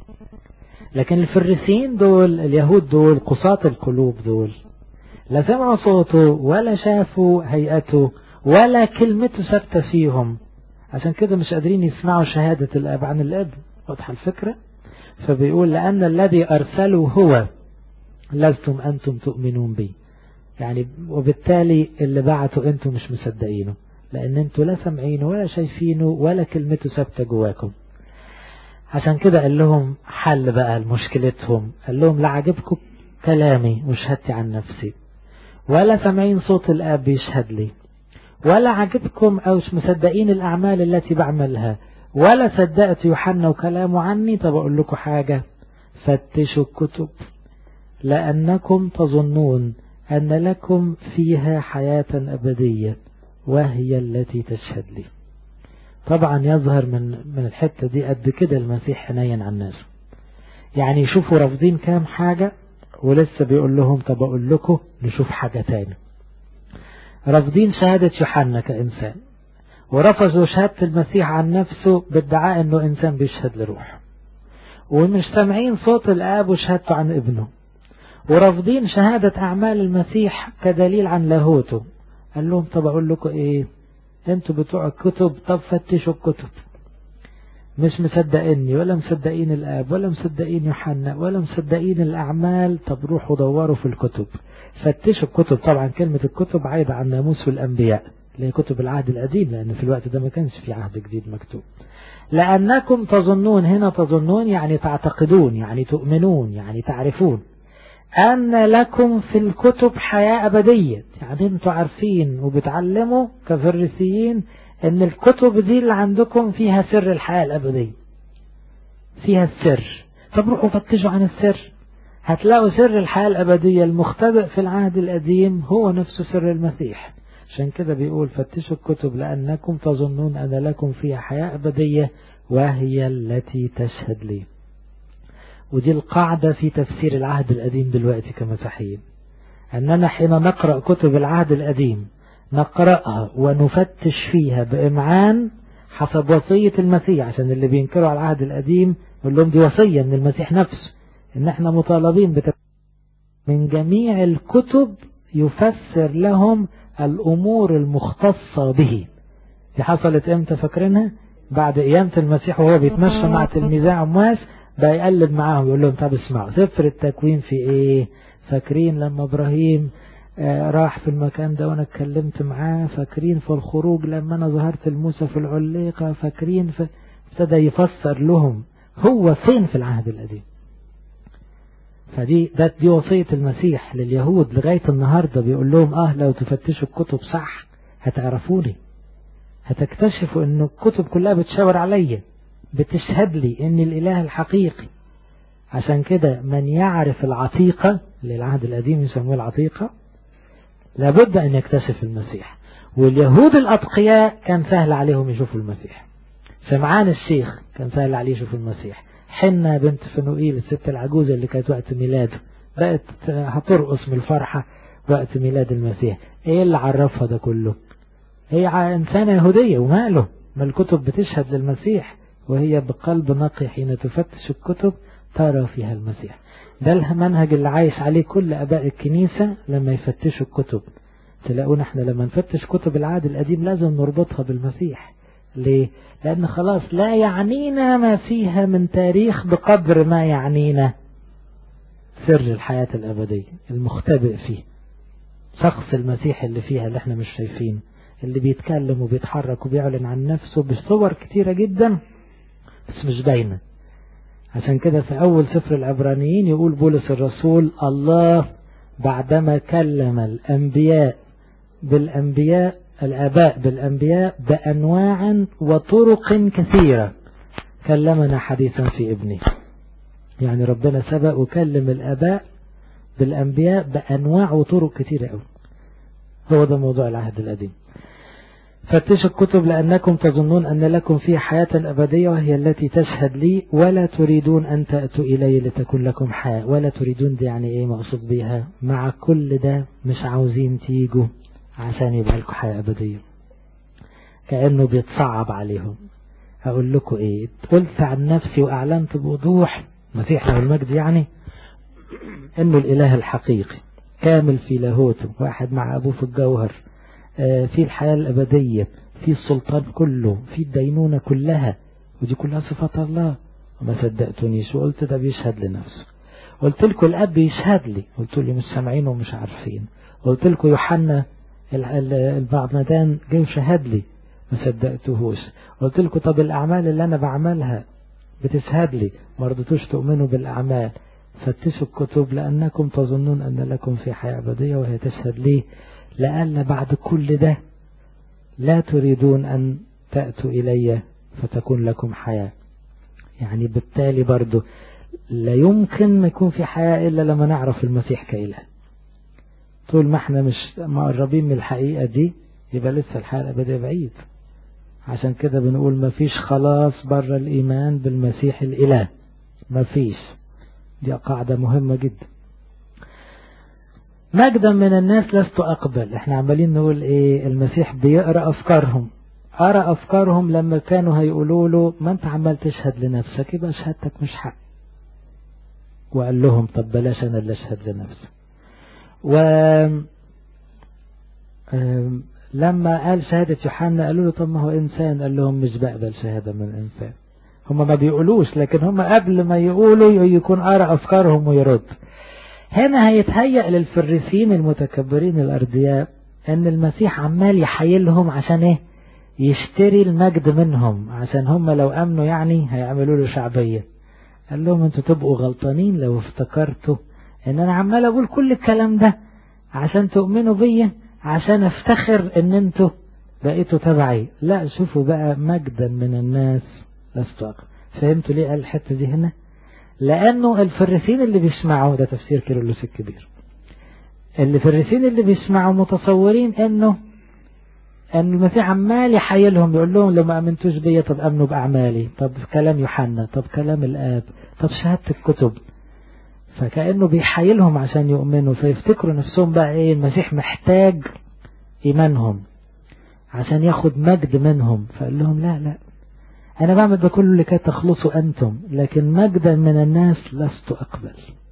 لكن الفريسيين دول اليهود دول قصاة القلوب دول لا سمعوا صوته ولا شافوا هيئته ولا كلمته ثابتة فيهم عشان كده مش قادرين يسمعوا شهادة الأب عن الأب واضحة الفكرة فبيقول لأن الذي أرسله هو لستم أنتم تؤمنون به يعني وبالتالي اللي بعته أنتم مش مصدقينه لأن أنتم لا سامعينه ولا شايفينه ولا كلمته ثابتة جواكم عشان كده قال لهم حل بقى لمشكلتهم قال لهم لا عجبكم كلامي وشهدتي عن نفسي ولا سامعين صوت الآب بيشهد لي ولا عجبكم أو مش مصدقين الأعمال التي بعملها ولا صدقت يوحنا وكلامه عني طب أقول لكم حاجة فتشوا الكتب لأنكم تظنون أن لكم فيها حياة أبدية وهي التي تشهد لي طبعا يظهر من من الحتة دي قد كده المسيح حنين على الناس يعني يشوفوا رافضين كام حاجة ولسه بيقول لهم طب أقول لكم نشوف حاجة تاني رافضين شهادة يوحنا كإنسان ورفضوا شهادة المسيح عن نفسه بادعاء أنه إنسان بيشهد لروح ومش سامعين صوت الآب وشهادته عن ابنه ورافضين شهادة أعمال المسيح كدليل عن لاهوته قال لهم طب أقول لكم إيه أنتوا بتوع الكتب طب فتشوا الكتب مش مصدقيني ولا مصدقين الآب ولا مصدقين يوحنا ولا مصدقين الأعمال طب روحوا دوروا في الكتب فتشوا الكتب طبعا كلمة الكتب عايدة عن ناموس الأنبياء اللي هي كتب العهد القديم لأن في الوقت ده ما كانش في عهد جديد مكتوب لأنكم تظنون هنا تظنون يعني تعتقدون يعني تؤمنون يعني تعرفون أن لكم في الكتب حياة أبدية يعني انتوا عارفين وبتعلموا كفريسيين ان الكتب دي اللي عندكم فيها سر الحياة الأبدية فيها السر طب روحوا فتشوا عن السر هتلاقوا سر الحياة الأبدية المختبئ في العهد القديم هو نفسه سر المسيح عشان كده بيقول فتشوا الكتب لأنكم تظنون أن لكم فيها حياة أبدية وهي التي تشهد لي ودي القاعدة في تفسير العهد القديم دلوقتي كمسيحيين أننا حين نقرأ كتب العهد القديم نقرأها ونفتش فيها بإمعان حسب وصية المسيح عشان اللي بينكروا على العهد القديم يقول لهم دي وصية من المسيح نفسه إن احنا مطالبين بتف... من جميع الكتب يفسر لهم الأمور المختصة به دي حصلت امتى فاكرينها بعد قيامة المسيح وهو بيتمشى مع تلميذي عمواس بقى يقلب معاهم يقول لهم طب اسمعوا سفر التكوين في ايه فاكرين لما ابراهيم آه راح في المكان ده وانا اتكلمت معاه فاكرين في الخروج لما انا ظهرت لموسى في العليقة فاكرين في ابتدى يفسر لهم هو فين في العهد القديم فدي ده دي وصية المسيح لليهود لغاية النهاردة بيقول لهم اه لو تفتشوا الكتب صح هتعرفوني هتكتشفوا ان الكتب كلها بتشاور عليا بتشهد لي ان الاله الحقيقي عشان كده من يعرف العتيقة اللي العهد القديم يسموه العتيقة لابد ان يكتشف المسيح واليهود الاتقياء كان سهل عليهم يشوفوا المسيح سمعان الشيخ كان سهل عليه يشوف المسيح حنة بنت فنوئيل الست العجوزة اللي كانت وقت ميلاده بقت هترقص من الفرحة وقت ميلاد المسيح ايه اللي عرفها ده كله هي انسانة يهودية وماله ما الكتب بتشهد للمسيح وهي بقلب نقي حين تفتش الكتب ترى فيها المسيح ده المنهج اللي عايش عليه كل أباء الكنيسة لما يفتشوا الكتب تلاقونا احنا لما نفتش كتب العهد القديم لازم نربطها بالمسيح ليه؟ لأن خلاص لا يعنينا ما فيها من تاريخ بقدر ما يعنينا سر الحياة الأبدية المختبئ فيه شخص المسيح اللي فيها اللي احنا مش شايفينه اللي بيتكلم وبيتحرك وبيعلن عن نفسه بصور كتيرة جدا بس مش باينة عشان كده في أول سفر العبرانيين يقول بولس الرسول الله بعدما كلم الأنبياء بالأنبياء الآباء بالأنبياء بأنواع وطرق كثيرة كلمنا حديثا في ابنه يعني ربنا سبق وكلم الآباء بالأنبياء بأنواع وطرق كثيرة أوي هو ده موضوع العهد القديم فتشوا الكتب لأنكم تظنون أن لكم فيها حياة أبدية وهي التي تشهد لي ولا تريدون أن تأتوا إلي لتكون لكم حياة ولا تريدون دي يعني إيه مقصود بيها مع كل ده مش عاوزين تيجوا عشان يبقى لكم حياة أبدية كأنه بيتصعب عليهم أقول لكم إيه قلت عن نفسي وأعلنت بوضوح مسيح له المجد يعني إنه الإله الحقيقي كامل في لاهوته واحد مع أبوه في الجوهر في الحياة الأبدية في السلطان كله في الدينونة كلها ودي كلها صفات الله وما صدقتونيش وقلت ده بيشهد لنفسه قلت لكم الأب بيشهد لي قلت لي مش سامعين ومش عارفين قلت لكم يوحنا المعمدان جاي شهد لي ما صدقتهوش قلت لكم طب الأعمال اللي أنا بعملها بتشهد لي ما رضيتوش تؤمنوا بالأعمال فتشوا الكتب لأنكم تظنون أن لكم في حياة أبدية وهي تشهد لي لأن بعد كل ده لا تريدون أن تأتوا إلي فتكون لكم حياة يعني بالتالي برضو لا يمكن ما يكون في حياة إلا لما نعرف المسيح كإله طول ما احنا مش مقربين من الحقيقة دي يبقى لسه الحياة الأبدية بعيد عشان كده بنقول ما فيش خلاص بره الإيمان بالمسيح الإله ما فيش دي قاعدة مهمة جدا مجدا من الناس لست أقبل احنا عمالين نقول ايه المسيح بيقرأ أفكارهم قرأ أفكارهم لما كانوا هيقولوا له ما انت عمال تشهد لنفسك يبقى شهادتك مش حق وقال لهم طب بلاش أنا اللي أشهد لنفسي و لما قال شهادة يوحنا قالوا له طب ما هو إنسان قال لهم مش بقبل شهادة من إنسان هم ما بيقولوش لكن هم قبل ما يقولوا يكون قرأ أفكارهم ويرد هنا هيتهيأ للفريسين المتكبرين الأردياء أن المسيح عمال يحيلهم عشان إيه يشتري المجد منهم عشان هم لو أمنوا يعني هيعملوا له شعبية قال لهم انتوا تبقوا غلطانين لو افتكرتوا ان انا عمال اقول كل الكلام ده عشان تؤمنوا بيا عشان افتخر ان انتوا بقيتوا تبعي لا شوفوا بقى مجدا من الناس لست أقل فهمتوا ليه قال الحتة دي هنا لانه الفريسين اللي بيسمعوا ده تفسير كيرلس الكبير الفريسين اللي بيسمعوا متصورين انه ان المسيح عمال يحيلهم يقول لهم لو ما امنتوش بيا طب امنوا باعمالي طب كلام يوحنا طب كلام الاب طب شهاده الكتب فكانه بيحيلهم عشان يؤمنوا فيفتكروا نفسهم بقى ايه المسيح محتاج ايمانهم عشان ياخد مجد منهم فقال لهم لا لا انا بعمل ده كله لكي تخلصوا انتم لكن مجدا من الناس لست اقبل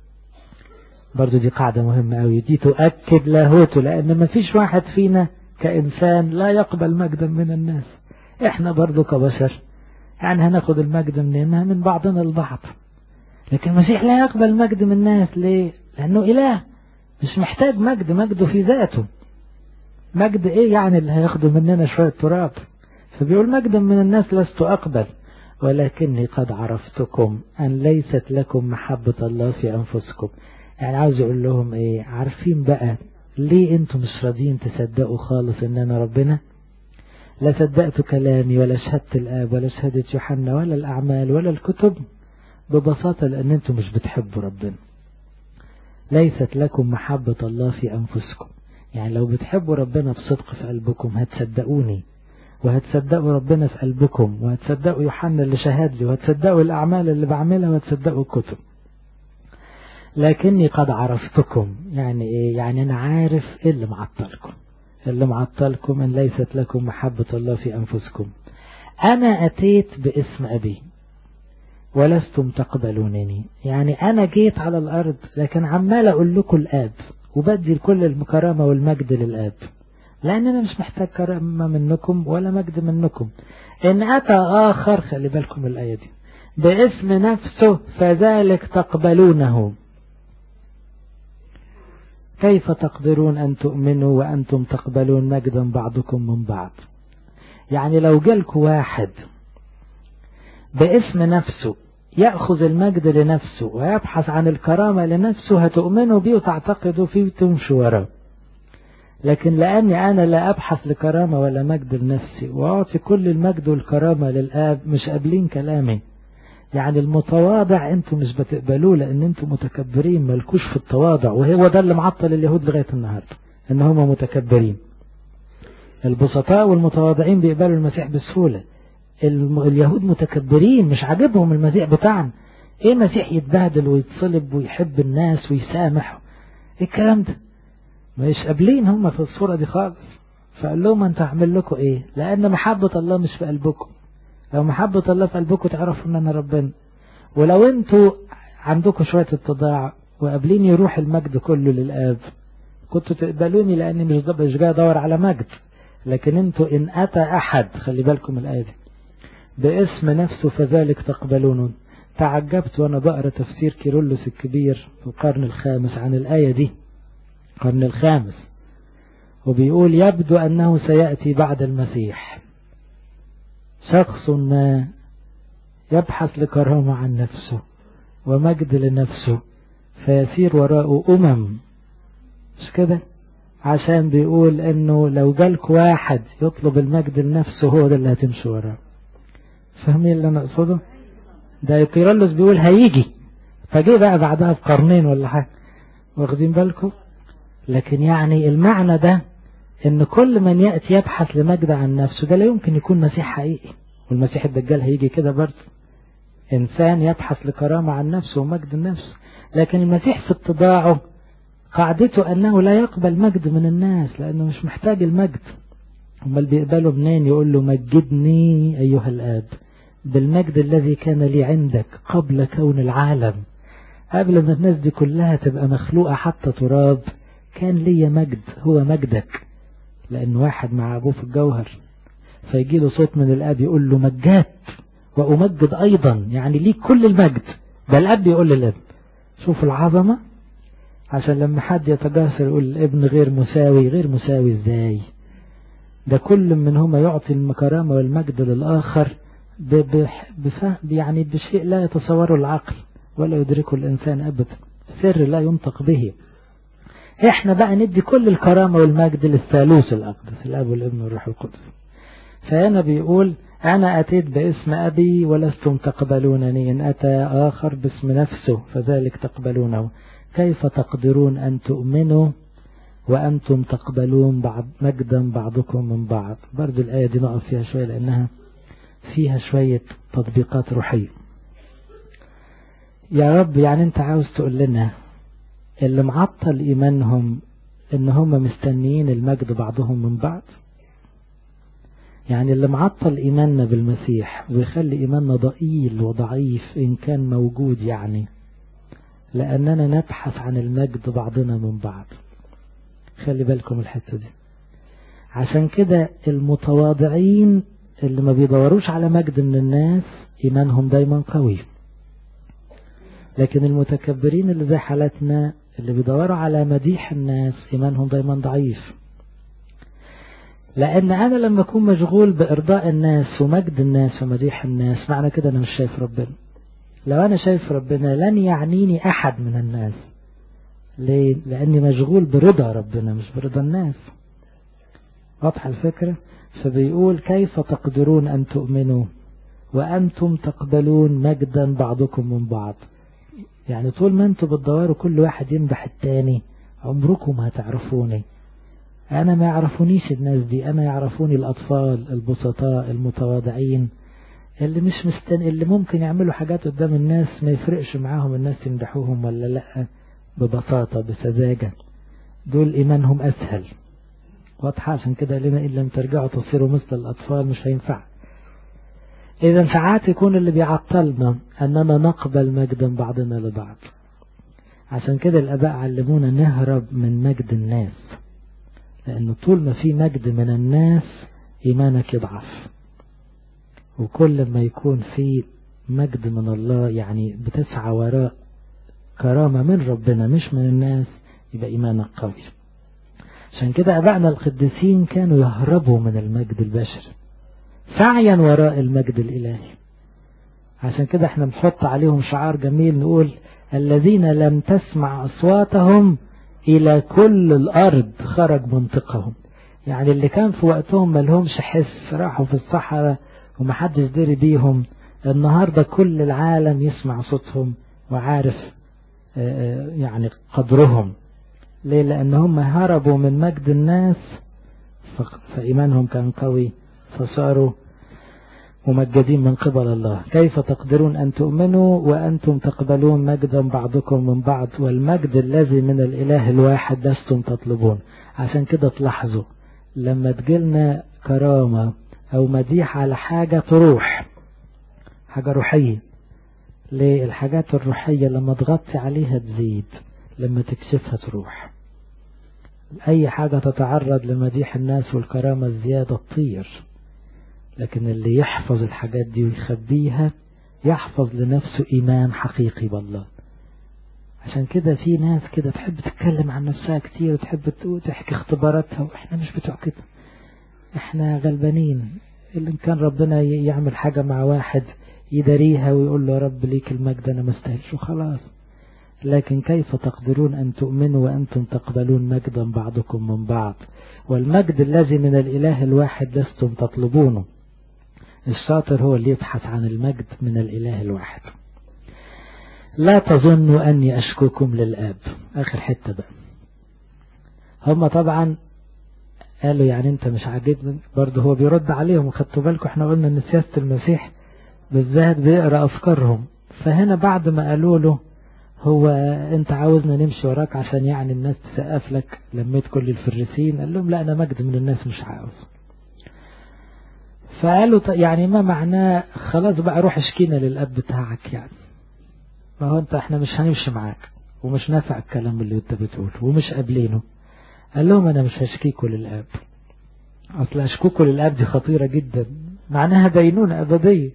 برضو دي قاعدة مهمة قوي دي تؤكد لاهوته لان ما فيش واحد فينا كإنسان لا يقبل مجدا من الناس احنا برضو كبشر يعني هناخد المجد مننا من بعضنا البعض لكن المسيح لا يقبل مجد من الناس ليه لأنه إله مش محتاج مجد مجده في ذاته مجد ايه يعني اللي هياخده مننا شوية تراب فبيقول مجدا من الناس لست أقبل ولكني قد عرفتكم أن ليست لكم محبة الله في أنفسكم يعني عاوز يقول لهم ايه عارفين بقى ليه انتم مش راضيين تصدقوا خالص ان انا ربنا لا صدقتوا كلامي ولا شهادة الآب ولا شهادة يوحنا ولا الأعمال ولا الكتب ببساطة لأن انتم مش بتحبوا ربنا ليست لكم محبة الله في أنفسكم يعني لو بتحبوا ربنا بصدق في قلبكم هتصدقوني وهتصدقوا ربنا في قلبكم وهتصدقوا يوحنا اللي شهد لي وهتصدقوا الأعمال اللي بعملها وهتصدقوا الكتب لكني قد عرفتكم يعني ايه يعني انا عارف ايه اللي معطلكم اللي معطلكم ان ليست لكم محبة الله في انفسكم انا اتيت باسم ابي ولستم تقبلونني يعني انا جيت على الارض لكن عمال اقول لكم الاب وبدي كل الكرامة والمجد للاب لان انا مش محتاج كرامة منكم ولا مجد منكم ان اتى اخر خلي بالكم الاية دي باسم نفسه فذلك تقبلونه كيف تقدرون أن تؤمنوا وأنتم تقبلون مجدا بعضكم من بعض يعني لو جالك واحد باسم نفسه يأخذ المجد لنفسه ويبحث عن الكرامة لنفسه هتؤمنوا بيه وتعتقدوا فيه وتمشوا وراه لكن لأني أنا لا أبحث لكرامة ولا مجد لنفسي وأعطي كل المجد والكرامة للآب مش قابلين كلامي يعني المتواضع انتم مش بتقبلوه لان انتم متكبرين مالكوش في التواضع وهو ده اللي معطل اليهود لغاية النهاردة ان هم متكبرين البسطاء والمتواضعين بيقبلوا المسيح بسهولة اليهود متكبرين مش عاجبهم المسيح بتاعنا ايه مسيح يتبهدل ويتصلب ويحب الناس ويسامح ايه الكلام ده مش قابلين هم في الصورة دي خالص فقال لهم انت هعمل لكم ايه لان محبة الله مش في قلبكم لو محبة الله في قلبكم تعرفوا ان انا ربنا ولو انتوا عندكم شوية اتضاع وقابلين يروح المجد كله للآب كنتوا تقبلوني لاني مش مش جاي ادور على مجد لكن انتوا ان اتى احد خلي بالكم الآية دي باسم نفسه فذلك تقبلونه تعجبت وانا بقرا تفسير كيرلس الكبير في القرن الخامس عن الآية دي القرن الخامس وبيقول يبدو أنه سيأتي بعد المسيح شخص ما يبحث لكرامة عن نفسه ومجد لنفسه فيسير وراءه أمم مش كده عشان بيقول انه لو جالك واحد يطلب المجد لنفسه هو ده اللي هتمشي وراه فاهمين اللي انا اقصده ده كيرلس بيقول هيجي فجه بقى بعدها بقرنين ولا حاجة واخدين بالكم لكن يعني المعنى ده ان كل من يأتي يبحث لمجد عن نفسه ده لا يمكن يكون مسيح حقيقي والمسيح الدجال هيجي كده برضه انسان يبحث لكرامة عن نفسه ومجد النفس لكن المسيح في اتضاعه قاعدته انه لا يقبل مجد من الناس لانه مش محتاج المجد امال بيقبله منين يقول له مجدني ايها الاب بالمجد الذي كان لي عندك قبل كون العالم قبل ما الناس دي كلها تبقى مخلوقة حتى تراب كان ليا مجد هو مجدك لأن واحد مع أبوه في الجوهر فيجي له صوت من الأب يقول له مجات وأمجد أيضا يعني ليك كل المجد ده الأب يقول للأب شوف العظمة عشان لما حد يتجاسر يقول الابن غير مساوي غير مساوي ازاي ده كل منهما يعطي الكرامة والمجد للآخر بفهم يعني بشيء لا يتصوره العقل ولا يدركه الإنسان أبدا سر لا ينطق به احنا بقى ندي كل الكرامة والمجد للثالوث الأقدس الأب والابن والروح القدس فهنا بيقول أنا أتيت باسم أبي ولستم تقبلونني إن أتى آخر باسم نفسه فذلك تقبلونه كيف تقدرون أن تؤمنوا وأنتم تقبلون بعض مجدا بعضكم من بعض برضو الآية دي نقف فيها شوية لأنها فيها شوية تطبيقات روحية يا رب يعني أنت عاوز تقول لنا اللي معطل إيمانهم إن هم مستنيين المجد بعضهم من بعض يعني اللي معطل إيماننا بالمسيح ويخلي إيماننا ضئيل وضعيف إن كان موجود يعني لأننا نبحث عن المجد بعضنا من بعض خلي بالكم الحتة دي عشان كده المتواضعين اللي ما بيدوروش على مجد من الناس إيمانهم دايما قوي لكن المتكبرين اللي زي حالتنا اللي بيدوروا على مديح الناس إيمانهم دايما ضعيف لأن أنا لما أكون مشغول بإرضاء الناس ومجد الناس ومديح الناس معنى كده أنا مش شايف ربنا لو أنا شايف ربنا لن يعنيني أحد من الناس ليه؟ لأني مشغول برضا ربنا مش برضا الناس واضحة الفكرة فبيقول كيف تقدرون أن تؤمنوا وأنتم تقبلون مجدا بعضكم من بعض يعني طول ما انتم بتدوروا كل واحد يمدح التاني عمركم هتعرفوني أنا ما يعرفونيش الناس دي أنا يعرفوني الأطفال البسطاء المتواضعين اللي مش مستن اللي ممكن يعملوا حاجات قدام الناس ما يفرقش معاهم الناس يمدحوهم ولا لا ببساطة بسذاجة دول إيمانهم أسهل واضحة عشان كده لنا إن لم ترجعوا تصيروا مثل الأطفال مش هينفع إذا ساعات يكون اللي بيعطلنا أننا نقبل مجدا بعضنا لبعض عشان كده الآباء علمونا نهرب من مجد الناس لأن طول ما في مجد من الناس إيمانك يضعف وكل ما يكون في مجد من الله يعني بتسعى وراء كرامة من ربنا مش من الناس يبقى إيمانك قوي عشان كده أبائنا القديسين كانوا يهربوا من المجد البشري سعيا وراء المجد الإلهي عشان كده احنا نحط عليهم شعار جميل نقول الذين لم تسمع أصواتهم إلى كل الأرض خرج منطقهم يعني اللي كان في وقتهم ما لهمش حس راحوا في الصحراء ومحدش دري بيهم النهاردة كل العالم يسمع صوتهم وعارف يعني قدرهم ليه لأن هم هربوا من مجد الناس فإيمانهم كان قوي فصاروا ممجدين من قبل الله كيف تقدرون أن تؤمنوا وأنتم تقبلون مجدا بعضكم من بعض والمجد الذي من الإله الواحد لستم تطلبون عشان كده تلاحظوا لما تجيلنا كرامة أو مديح على حاجة تروح حاجة روحية ليه الحاجات الروحية لما تغطي عليها تزيد لما تكشفها تروح أي حاجة تتعرض لمديح الناس والكرامة الزيادة تطير لكن اللي يحفظ الحاجات دي ويخبيها يحفظ لنفسه إيمان حقيقي بالله عشان كده في ناس كده تحب تتكلم عن نفسها كتير وتحب تحكي اختباراتها واحنا مش بتوع كده احنا غلبانين اللي كان ربنا يعمل حاجة مع واحد يداريها ويقول له يا رب ليك المجد انا ما استاهلش وخلاص لكن كيف تقدرون أن تؤمنوا وأنتم تقبلون مجدا بعضكم من بعض والمجد الذي من الإله الواحد لستم تطلبونه الشاطر هو اللي يبحث عن المجد من الإله الواحد لا تظنوا أني أشكوكم للآب آخر حتة بقى هم طبعا قالوا يعني انت مش عاجبني برضه هو بيرد عليهم وخدتوا بالكم احنا قلنا ان سياسة المسيح بالذات بيقرأ أفكارهم فهنا بعد ما قالوا له هو انت عاوزنا نمشي وراك عشان يعني الناس تسقف لك لميت كل الفريسين قال لهم لا انا مجد من الناس مش عاوز فقالوا يعني ما معناه خلاص بقى روح اشكينا للاب بتاعك يعني ما هو انت احنا مش هنمشي معاك ومش نافع الكلام اللي انت بتقوله ومش قابلينه قال لهم انا مش هشكيكوا للاب اصل اشكوكوا للاب دي خطيرة جدا معناها دينونة ابدية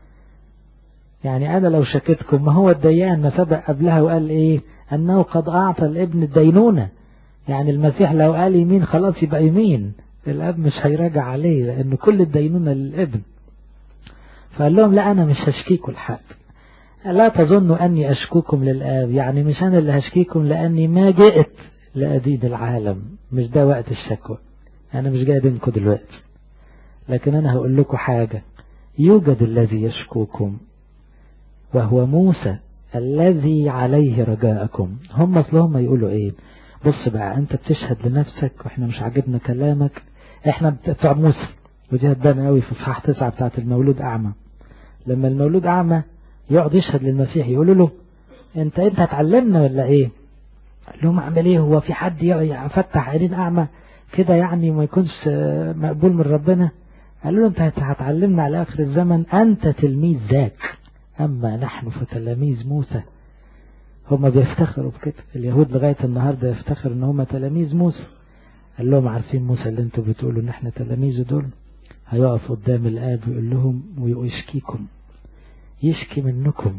يعني انا لو شكيتكم ما هو الديان ما سبق قبلها وقال ايه انه قد اعطى الابن الدينونة يعني المسيح لو قال يمين خلاص يبقى يمين الاب مش هيراجع عليه لان كل الدينونة للابن فقال لهم لا انا مش هشكيكوا الحق لا تظنوا أني أشكوكم للآب يعني مش أنا اللي هشكيكم لأني ما جئت لأدين العالم مش ده وقت الشكوى أنا مش جاي بينكم دلوقتي لكن أنا هقول لكم حاجة يوجد الذي يشكوكم وهو موسى الذي عليه رجاءكم هم أصلهم يقولوا إيه بص بقى أنت بتشهد لنفسك وإحنا مش عاجبنا كلامك إحنا بتوع موسى ودي هتبان قوي في صحاح تسعة بتاعت المولود أعمى لما المولود أعمى يقعد يشهد للمسيح يقولوا له انت انت هتعلمنا ولا ايه قال لهم اعمل ايه هو في حد يفتح عينين اعمى كده يعني ما يكونش مقبول من ربنا قالوا له انت هتعلمنا على اخر الزمن انت تلميذ ذاك اما نحن فتلاميذ موسى هم بيفتخروا بكده اليهود لغاية النهاردة يفتخر ان هم تلاميذ موسى قال لهم عارفين موسى اللي انتوا بتقولوا ان احنا تلاميذه دول هيقف قدام الاب ويقول لهم ويشكيكم يشكي منكم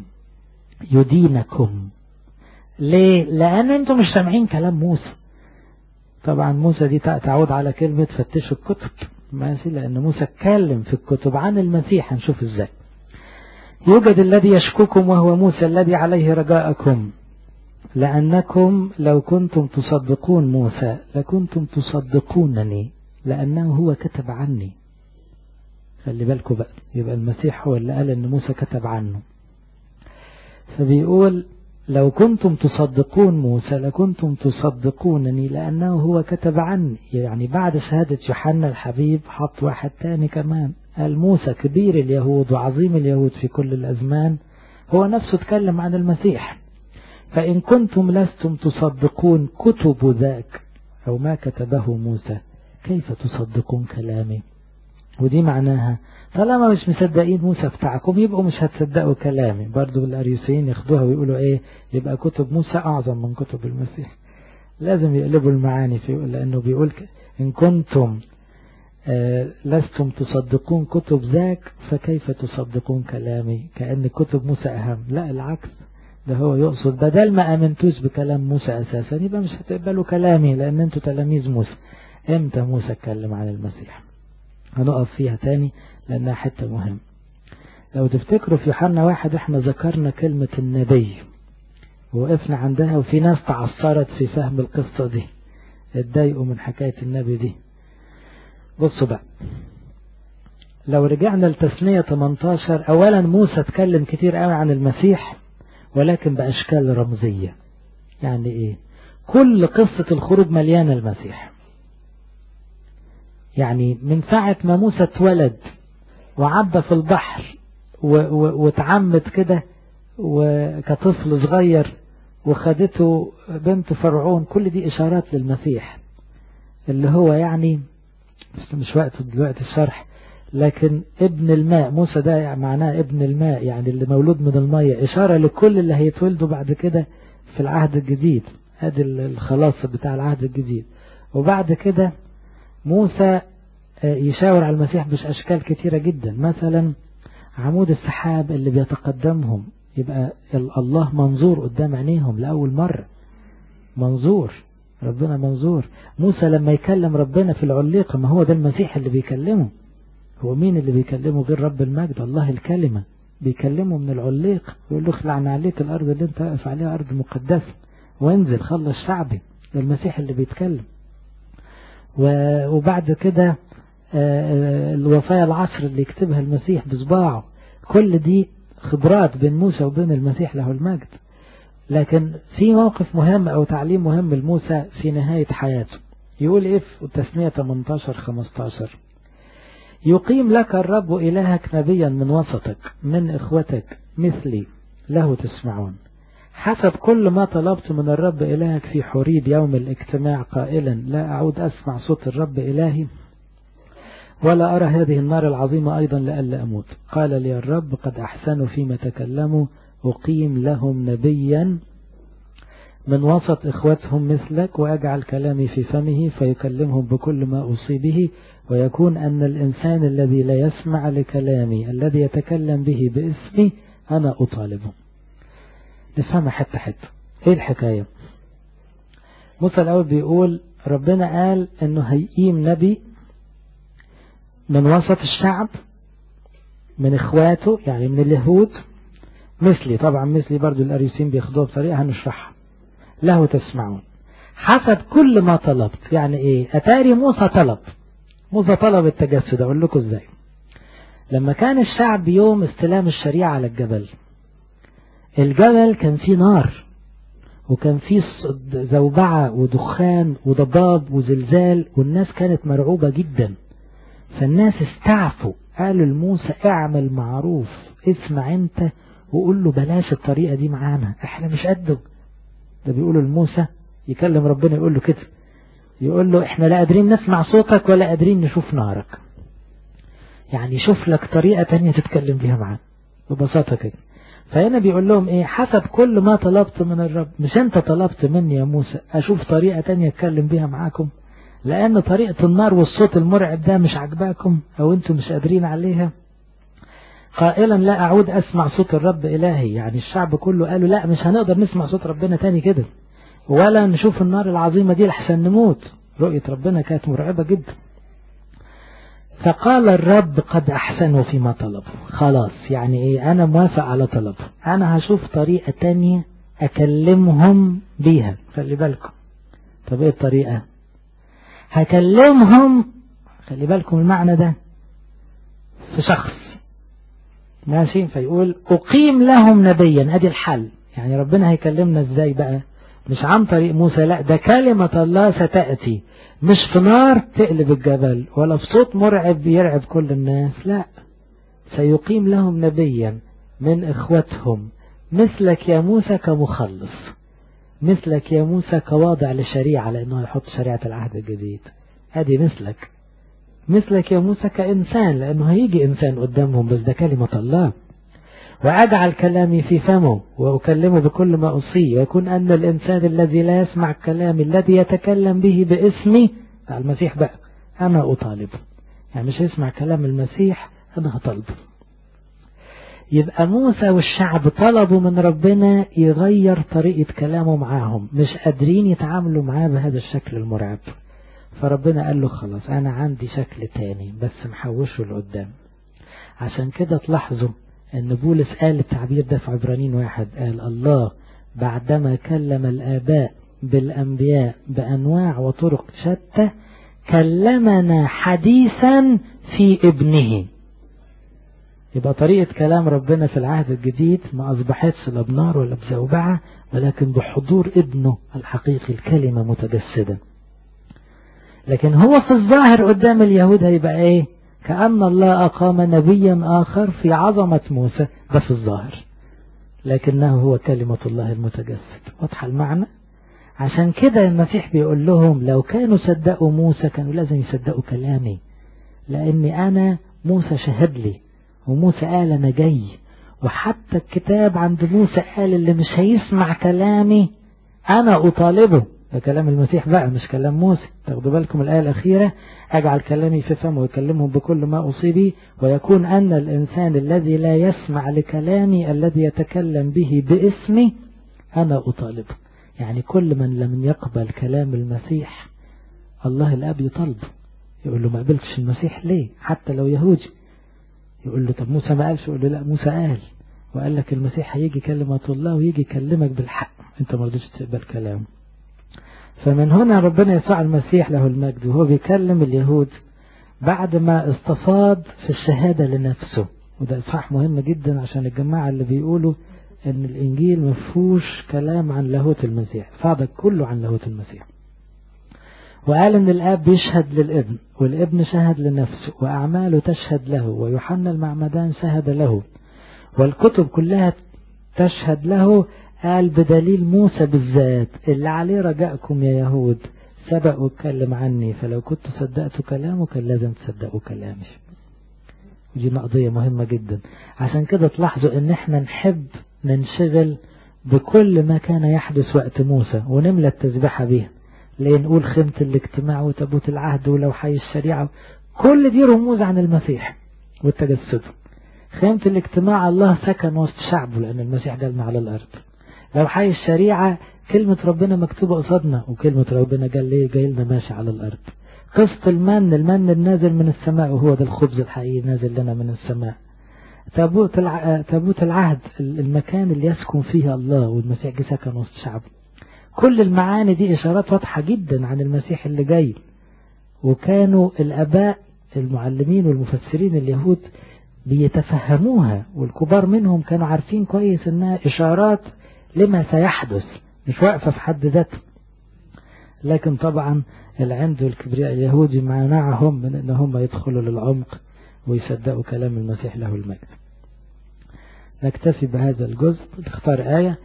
يدينكم ليه لان انتم مش سامعين كلام موسى طبعا موسى دي تعود على كلمة فتشوا الكتب ماشي لان موسى اتكلم في الكتب عن المسيح هنشوف ازاي يوجد الذي يشكوكم وهو موسى الذي عليه رجاءكم لأنكم لو كنتم تصدقون موسى لكنتم تصدقونني لأنه هو كتب عني خلي بالكم بقى يبقى المسيح هو اللي قال ان موسى كتب عنه فبيقول لو كنتم تصدقون موسى لكنتم تصدقونني لأنه هو كتب عني يعني بعد شهادة يوحنا الحبيب حط واحد تاني كمان قال موسى كبير اليهود وعظيم اليهود في كل الأزمان هو نفسه اتكلم عن المسيح فإن كنتم لستم تصدقون كتب ذاك أو ما كتبه موسى كيف تصدقون كلامي ودي معناها طالما مش مصدقين موسى بتاعكم يبقوا مش هتصدقوا كلامي برضو الأريوسيين ياخدوها ويقولوا ايه يبقى كتب موسى أعظم من كتب المسيح لازم يقلبوا المعاني في لأنه بيقول إن كنتم آه لستم تصدقون كتب ذاك فكيف تصدقون كلامي كأن كتب موسى أهم لا العكس ده هو يقصد بدل ما أمنتوش بكلام موسى أساسا يبقى مش هتقبلوا كلامي لأن انتوا تلاميذ موسى امتى موسى اتكلم عن المسيح هنقف فيها تاني لأنها حتة مهم لو تفتكروا في يوحنا واحد احنا ذكرنا كلمة النبي وقفنا عندها وفي ناس تعثرت في فهم القصة دي اتضايقوا من حكاية النبي دي بصوا بقى لو رجعنا لتسمية 18 اولا موسى اتكلم كتير قوي عن المسيح ولكن باشكال رمزية يعني ايه كل قصة الخروج مليانة المسيح يعني من ساعة ما موسى اتولد وعدى في البحر واتعمد كده وكطفل صغير وخدته بنت فرعون كل دي إشارات للمسيح اللي هو يعني مش وقت دلوقتي الشرح لكن ابن الماء موسى ده معناه ابن الماء يعني اللي مولود من المية إشارة لكل اللي هيتولدوا بعد كده في العهد الجديد هذا الخلاص بتاع العهد الجديد وبعد كده موسى يشاور على المسيح بأشكال كتيرة جدا مثلا عمود السحاب اللي بيتقدمهم يبقى الله منظور قدام عينيهم لأول مرة منظور ربنا منظور موسى لما يكلم ربنا في العليقة ما هو ده المسيح اللي بيكلمه هو مين اللي بيكلمه غير رب المجد الله الكلمة بيكلمه من العليق يقول له اخلع عليك الأرض اللي انت واقف عليها أرض مقدسة وانزل خلص شعبي ده المسيح اللي بيتكلم وبعد كده الوفايا العصر اللي يكتبها المسيح بصباعه كل دي خبرات بين موسى وبين المسيح له المجد لكن في موقف مهم او تعليم مهم لموسى في نهاية حياته يقول ايه في تسمية 18 15 يقيم لك الرب إلهك نبيا من وسطك من إخوتك مثلي له تسمعون حسب كل ما طلبت من الرب إلهك في حريب يوم الاجتماع قائلا لا أعود أسمع صوت الرب إلهي ولا أرى هذه النار العظيمة أيضا لألا أموت قال لي الرب قد أحسنوا فيما تكلموا أقيم لهم نبيا من وسط إخوتهم مثلك وأجعل كلامي في فمه فيكلمهم بكل ما أوصي به ويكون أن الإنسان الذي لا يسمع لكلامي الذي يتكلم به باسمي أنا أطالبه نفهمها حتى حتى إيه الحكاية موسى الأول بيقول ربنا قال أنه هيقيم نبي من وسط الشعب من إخواته يعني من اليهود مثلي طبعا مثلي برضو الأريسين بياخدوها بطريقة هنشرحها له تسمعون حسب كل ما طلبت يعني ايه اتاري موسى طلب موسى طلب التجسد اقول لكم ازاي لما كان الشعب يوم استلام الشريعة على الجبل الجبل كان فيه نار وكان فيه زوبعة ودخان وضباب وزلزال والناس كانت مرعوبة جدا فالناس استعفوا قالوا لموسى اعمل معروف اسمع انت وقول له بلاش الطريقة دي معانا احنا مش قده ده بيقولوا لموسى يكلم ربنا يقول له كده يقول له احنا لا قادرين نسمع صوتك ولا قادرين نشوف نارك يعني شوف لك طريقة تانية تتكلم بيها معانا ببساطة كده فهنا بيقول لهم ايه حسب كل ما طلبت من الرب مش انت طلبت مني يا موسى اشوف طريقة تانية اتكلم بيها معاكم لان طريقة النار والصوت المرعب ده مش عجباكم او انتم مش قادرين عليها قائلا لا أعود أسمع صوت الرب إلهي يعني الشعب كله قالوا لا مش هنقدر نسمع صوت ربنا تاني كده ولا نشوف النار العظيمة دي لحسن نموت رؤية ربنا كانت مرعبة جدا فقال الرب قد أحسنوا فيما طلبوا خلاص يعني إيه أنا موافق على طلبه أنا هشوف طريقة تانية أكلمهم بيها خلي بالكم طب إيه الطريقة هكلمهم خلي بالكم المعنى ده في شخص ماشي فيقول أقيم لهم نبيا أدي الحل يعني ربنا هيكلمنا ازاي بقى مش عن طريق موسى لا ده كلمة الله ستأتي مش في نار تقلب الجبل ولا في صوت مرعب يرعب كل الناس لا سيقيم لهم نبيا من إخوتهم مثلك يا موسى كمخلص مثلك يا موسى كواضع لشريعة لأنه يحط شريعة العهد الجديد هذه مثلك مثلك يا موسى كإنسان لأنه هيجي إنسان قدامهم بس ده كلمة الله وأجعل كلامي في فمه وأكلمه بكل ما أوصيه ويكون أن الإنسان الذي لا يسمع كلامي الذي يتكلم به باسمي المسيح بقى أنا أطالبه يعني مش يسمع كلام المسيح أنا هطالبه يبقى موسى والشعب طلبوا من ربنا يغير طريقة كلامه معاهم مش قادرين يتعاملوا معاه بهذا الشكل المرعب فربنا قال له خلاص أنا عندي شكل تاني بس محوشه لقدام عشان كده تلاحظوا أن بولس قال التعبير ده في عبرانين واحد قال الله بعدما كلم الآباء بالأنبياء بأنواع وطرق شتى كلمنا حديثا في ابنه يبقى طريقة كلام ربنا في العهد الجديد ما أصبحتش لا بنار ولا بزوبعة ولكن بحضور ابنه الحقيقي الكلمة متجسدة لكن هو في الظاهر قدام اليهود هيبقى ايه كأن الله أقام نبيا آخر في عظمة موسى ده في الظاهر لكنه هو كلمة الله المتجسد واضحة المعنى عشان كده المسيح بيقول لهم لو كانوا صدقوا موسى كانوا لازم يصدقوا كلامي لأني أنا موسى شهد لي وموسى قال أنا جاي وحتى الكتاب عند موسى قال اللي مش هيسمع كلامي أنا أطالبه ده كلام المسيح بقى مش كلام موسى تاخدوا بالكم الآية الأخيرة أجعل كلامي في فمه ويكلمهم بكل ما أصيبي ويكون أن الإنسان الذي لا يسمع لكلامي الذي يتكلم به باسمي أنا أطالبه يعني كل من لم يقبل كلام المسيح الله الأب يطالبه يقول له ما قبلتش المسيح ليه حتى لو يهودي يقول له طب موسى ما قالش يقول له لا موسى قال وقال لك المسيح هيجي كلمة الله ويجي يكلمك بالحق انت ما رضيتش تقبل كلامه فمن هنا ربنا يسوع المسيح له المجد وهو بيكلم اليهود بعد ما استفاض في الشهادة لنفسه وده إصحاح مهم جدا عشان الجماعة اللي بيقولوا ان الانجيل مفهوش كلام عن لاهوت المسيح فاضل كله عن لاهوت المسيح وقال ان الاب بيشهد للابن والابن شهد لنفسه واعماله تشهد له ويوحنا المعمدان شهد له والكتب كلها تشهد له قال بدليل موسى بالذات اللي عليه رجاءكم يا يهود سبق واتكلم عني فلو كنت صدقت كلامه كان لازم تصدقوا كلامي ودي قضية مهمة جدا عشان كده تلاحظوا ان احنا نحب ننشغل بكل ما كان يحدث وقت موسى ونملى التسبيحة بيها ليه نقول خيمة الاجتماع وتابوت العهد ولو حي الشريعة كل دي رموز عن المسيح والتجسد خيمة الاجتماع الله سكن وسط شعبه لأن المسيح جالنا على الأرض لو حي الشريعة كلمة ربنا مكتوبة قصادنا وكلمة ربنا قال ليه جاي لنا ماشي على الأرض قسط المن المن النازل من السماء وهو ده الخبز الحقيقي نازل لنا من السماء تابوت الع... تابوت العهد المكان اللي يسكن فيه الله والمسيح جه سكن وسط شعبه كل المعاني دي إشارات واضحة جدا عن المسيح اللي جاي وكانوا الآباء المعلمين والمفسرين اليهود بيتفهموها والكبار منهم كانوا عارفين كويس انها إشارات لما سيحدث مش واقفة في حد ذاتها لكن طبعا العند والكبرياء اليهودي منعهم من ان هم يدخلوا للعمق ويصدقوا كلام المسيح له المجد نكتفي بهذا الجزء نختار آية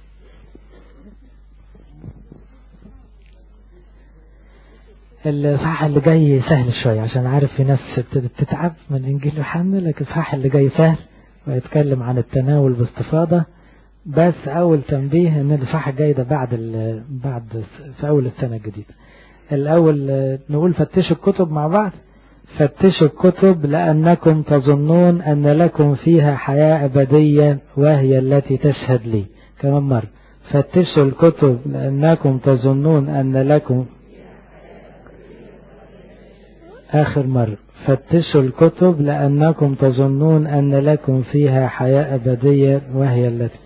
الصحة اللي جاي سهل شوية عشان عارف في ناس ابتدت تتعب من إنجيل يوحنا لكن الصحة اللي جاي سهل ويتكلم عن التناول باستفاضة بس أول تنبيه إن الصحة الجاي ده بعد بعد في أول السنة الجديدة الأول نقول فتشوا الكتب مع بعض فتشوا الكتب لأنكم تظنون أن لكم فيها حياة أبدية وهي التي تشهد لي كمان مرة فتشوا الكتب لأنكم تظنون أن لكم آخر مرة فتشوا الكتب لأنكم تظنون أن لكم فيها حياة أبدية وهي التي